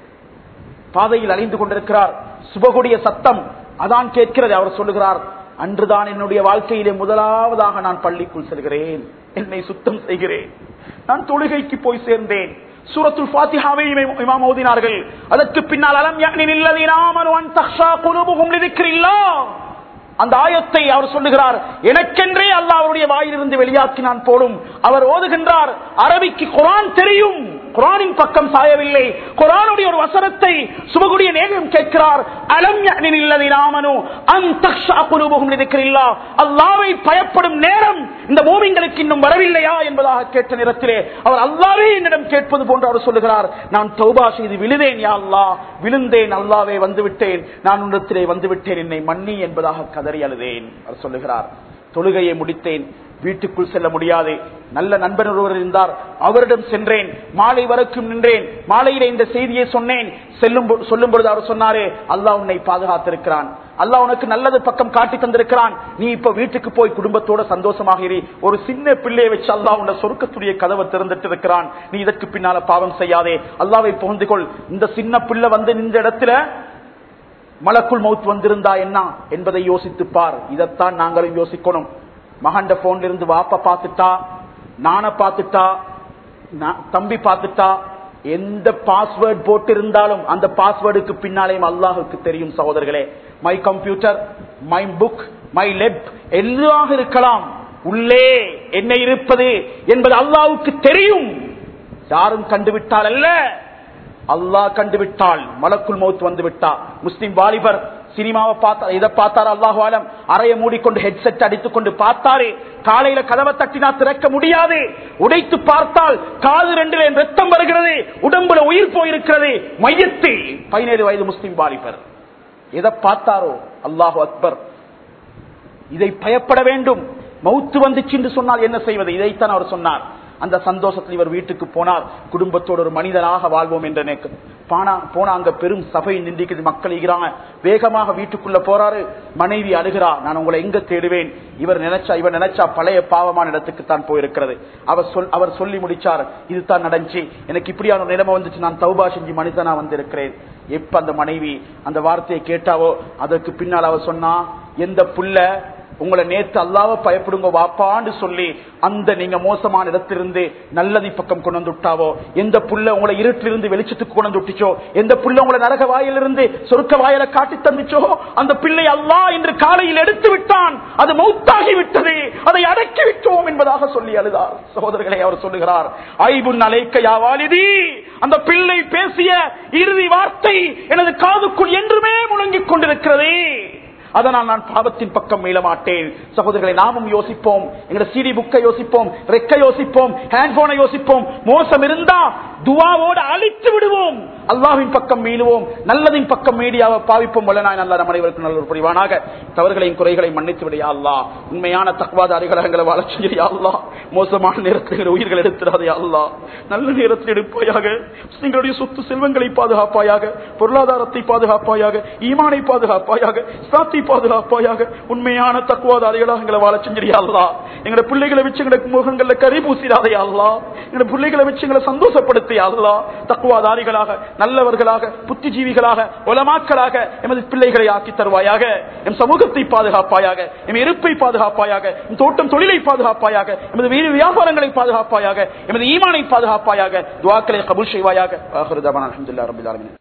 பாதையில் அழிந்து கொண்டிருக்கிறார் சுபகுடைய சத்தம் அதான் கேட்கிறது அவர் சொல்லுகிறார் அன்றுதான் என்னுடைய வாழ்க்கையிலே முதலாவதாக நான் பள்ளிக்குள் செல்கிறேன் என்னை சுத்தம் செய்கிறேன் நான் தொழுகைக்கு போய் சேர்ந்தேன் சூரத்துல் ஃபாத்திஹாவை இமாம் இமாம் ஓதினார்கள் அதற்கு பின்னால் அலம் யக்னில் இல்லதீன ஆமனு அன் தக்ஷா குலூபுஹும் லிதிக்ரில்லாஹ் அந்த ஆயத்தை அவர் சொல்லுகிறார் எனக்கென்றே அல்லாஹ் அவருடைய வாயிலிருந்து வெளியாக்கினான் போலும் அவர் ஓதுகின்றார் அரபிக்கு குரான் தெரியும் குரானின் பக்கம் சாயவில்லை குரானுடைய ஒரு வசனத்தை சுபகுடைய நேரம் கேட்கிறார் அலம் இல்லதினாமனு இருக்கிறில்லா அல்லாவை பயப்படும் நேரம் இந்த மூமிங்களுக்கு இன்னும் வரவில்லையா என்பதாக கேட்ட நேரத்திலே அவர் அல்லாவே என்னிடம் கேட்பது போன்று அவர் சொல்லுகிறார் நான் தௌபா செய்து விழுதேன் யா அல்லா விழுந்தேன் அல்லாவே வந்து விட்டேன் நான் உன்னிடத்திலே வந்து விட்டேன் என்னை மன்னி என்பதாக கதறி அழுதேன் அவர் சொல்லுகிறார் தொழுகையை முடித்தேன் வீட்டுக்குள் செல்ல முடியாது நல்ல நண்பர் ஒருவர் இருந்தார் அவரிடம் சென்றேன் மாலை வரைக்கும் நின்றேன் மாலையில இந்த செய்தியை சொன்னேன் செல்லும் பொ- சொல்லும் பொழுது அவர் சொன்னாரே அல்லாஹ் உன்னை பாதுகாத்திருக்கிறான் அல்லாஹ் உனக்கு நல்லது பக்கம் காட்டி தந்திருக்கிறான் நீ இப்ப வீட்டுக்கு போய் குடும்பத்தோட சந்தோஷமாக இரு ஒரு சின்ன பிள்ளையை வச்சு அல்லாஹ் உன்னை சொருக்கத்துடைய கதவை திறந்துட்டு இருக்கிறான் நீ இதற்கு பின்னால பாவம் செய்யாதே அல்லாவை புகழ்ந்து கொள் இந்த சின்ன பிள்ளை வந்து நின்ற இடத்துல மலக்குள் மவுத் வந்திருந்தா என்ன என்பதை யோசித்து பார் இதைத்தான் நாங்களும் யோசிக்கணும் மகண்ட போன்ல இருந்து வாப்ப பார்த்துட்டா நான பார்த்துட்டா நா- தம்பி பார்த்துட்டா எந்த பாஸ்வேர்ட் போட்டு இருந்தாலும் அந்த பாஸ்வேர்டுக்கு பின்னாலேயும் அல்லாஹுக்கு தெரியும் சகோதரர்களே my computer my book my lap எல்லாம் இருக்கலாம் உள்ளே என்ன இருப்பது என்பது அல்லாஹ்வுக்கு தெரியும் யாரும் கண்டுவிட்டால் அல்ல அல்லாஹ் கண்டுவிட்டால் மலக்குள் மௌத் வந்து விட்டா முஸ்லிம் வாலிபர் சினிமாவை பார்த்தா இதை பார்த்தார் அல்லாஹு ஆலம் அறைய மூடிக்கொண்டு ஹெட்செட் அடித்துக் கொண்டு பார்த்தாரு காலையில கதவை தட்டினா திறக்க முடியாது உடைத்து பார்த்தால் காது ரெண்டிலே ரத்தம் வருகிறது உடம்புல உயிர் போயிருக்கிறது மையத்து பதினேழு வயது முஸ்லிம் வாலிபர் எதை பார்த்தாரோ அல்லாஹு அக்பர் இதை பயப்பட வேண்டும் மௌத்து வந்துச்சு என்று சொன்னால் என்ன செய்வது இதைத்தான் அவர் சொன்னார் அந்த சந்தோஷத்தில் இவர் வீட்டுக்கு போனார் குடும்பத்தோடு ஒரு மனிதனாக வாழ்வோம் என்ற நினைக்கு பானா போனா அங்க பெரும் சபை நின்றிக்குது மக்கள் ஈகிறாங்க வேகமாக வீட்டுக்குள்ள போறாரு மனைவி அழுகிறா நான் உங்களை எங்க தேடுவேன் இவர் நினைச்சா இவர் நினைச்சா பழைய பாவமான இடத்துக்கு தான் போயிருக்கிறது அவர் சொல் அவர் சொல்லி முடிச்சார் இதுதான் நடந்துச்சு எனக்கு இப்படியான ஒரு நிலைமை வந்துச்சு நான் தௌபா செஞ்சு மனிதனா வந்திருக்கிறேன் எப்ப அந்த மனைவி அந்த வார்த்தையை கேட்டாவோ அதற்கு பின்னால் அவர் சொன்னா எந்த புள்ள உங்களை நேத்து அல்லாவ பயப்படுங்க வாப்பான்னு சொல்லி அந்த நீங்க மோசமான இடத்திலிருந்து நல்லதி பக்கம் கொண்டு வந்து விட்டாவோ எந்த புள்ள உங்களை இருட்டிலிருந்து வெளிச்சத்துக்கு கொண்டு வந்து விட்டுச்சோ எந்த புள்ள உங்களை நரக வாயிலிருந்து சொருக்க வாயில காட்டி தந்துச்சோ அந்த பிள்ளை அல்லாஹ் இன்று காலையில் எடுத்து விட்டான் அது மௌத்தாகி விட்டது அதை அடக்கி விட்டோம் என்பதாக சொல்லி அழுதார் சகோதரர்களை அவர் சொல்லுகிறார் ஐபுன் அலைக்க யா வாலிதி அந்த பிள்ளை பேசிய இறுதி வார்த்தை எனது காதுக்குள் என்றுமே முழங்கிக் கொண்டிருக்கிறது அதனால் நான் பாவத்தின் பக்கம் மீள மாட்டேன் சகோதரர்களை நாமும் யோசிப்போம் எங்க சிடி புக்கை யோசிப்போம் ரெக்க யோசிப்போம் ஹேண்ட்போனை யோசிப்போம் மோசம் இருந்தா துவாவோடு அழித்து விடுவோம் அல்லாவின் பக்கம் மீளுவோம் நல்லதின் பக்கம் மீடியாவை பாவிப்போம் வல்ல நான் நல்ல நம் அனைவருக்கும் நல்ல ஒரு புரிவானாக தவறுகளையும் குறைகளையும் மன்னித்து விடையா அல்லா உண்மையான தக்வாதாரிகளை வாழ செய்யா அல்லா மோசமான நேரத்தில் உயிர்கள் எடுத்துடாதே அல்லா நல்ல நேரத்தில் எடுப்பாயாக எங்களுடைய சொத்து செல்வங்களை பாதுகாப்பாயாக பொருளாதாரத்தை பாதுகாப்பாயாக ஈமானை பாதுகாப்பாயாக சாத்தி பாதுகாப்பாயாக உண்மையான தக்குவாதாரிகளாக எங்களை வாழ செஞ்சிரியா அல்லா எங்களோட பிள்ளைகளை வச்சு எங்களுக்கு முகங்கள்ல கறி பூசிடாதே அல்லா எங்களோட பிள்ளைகளை வச்சு எங்களை சந்தோஷப்படுத்தியா அல்லா தக்குவாதாரிகளாக நல்லவர்களாக புத்திஜீவிகளாக உலமாக்களாக எமது பிள்ளைகளை ஆக்கி தருவாயாக எம் சமூகத்தை பாதுகாப்பாயாக எம் இருப்பை பாதுகாப்பாயாக எம் தோட்டம் தொழிலை பாதுகாப்பாயாக எமது வீடு வியாபாரங்களை பாதுகாப்பாயாக எமது ஈமானை பாதுகாப்பாயாக துவாக்களை கபூல் செய்வாயாக ஆஹிரு தவானா அல்ஹம்துலில்லாஹி ரப்பில் ஆலமீன்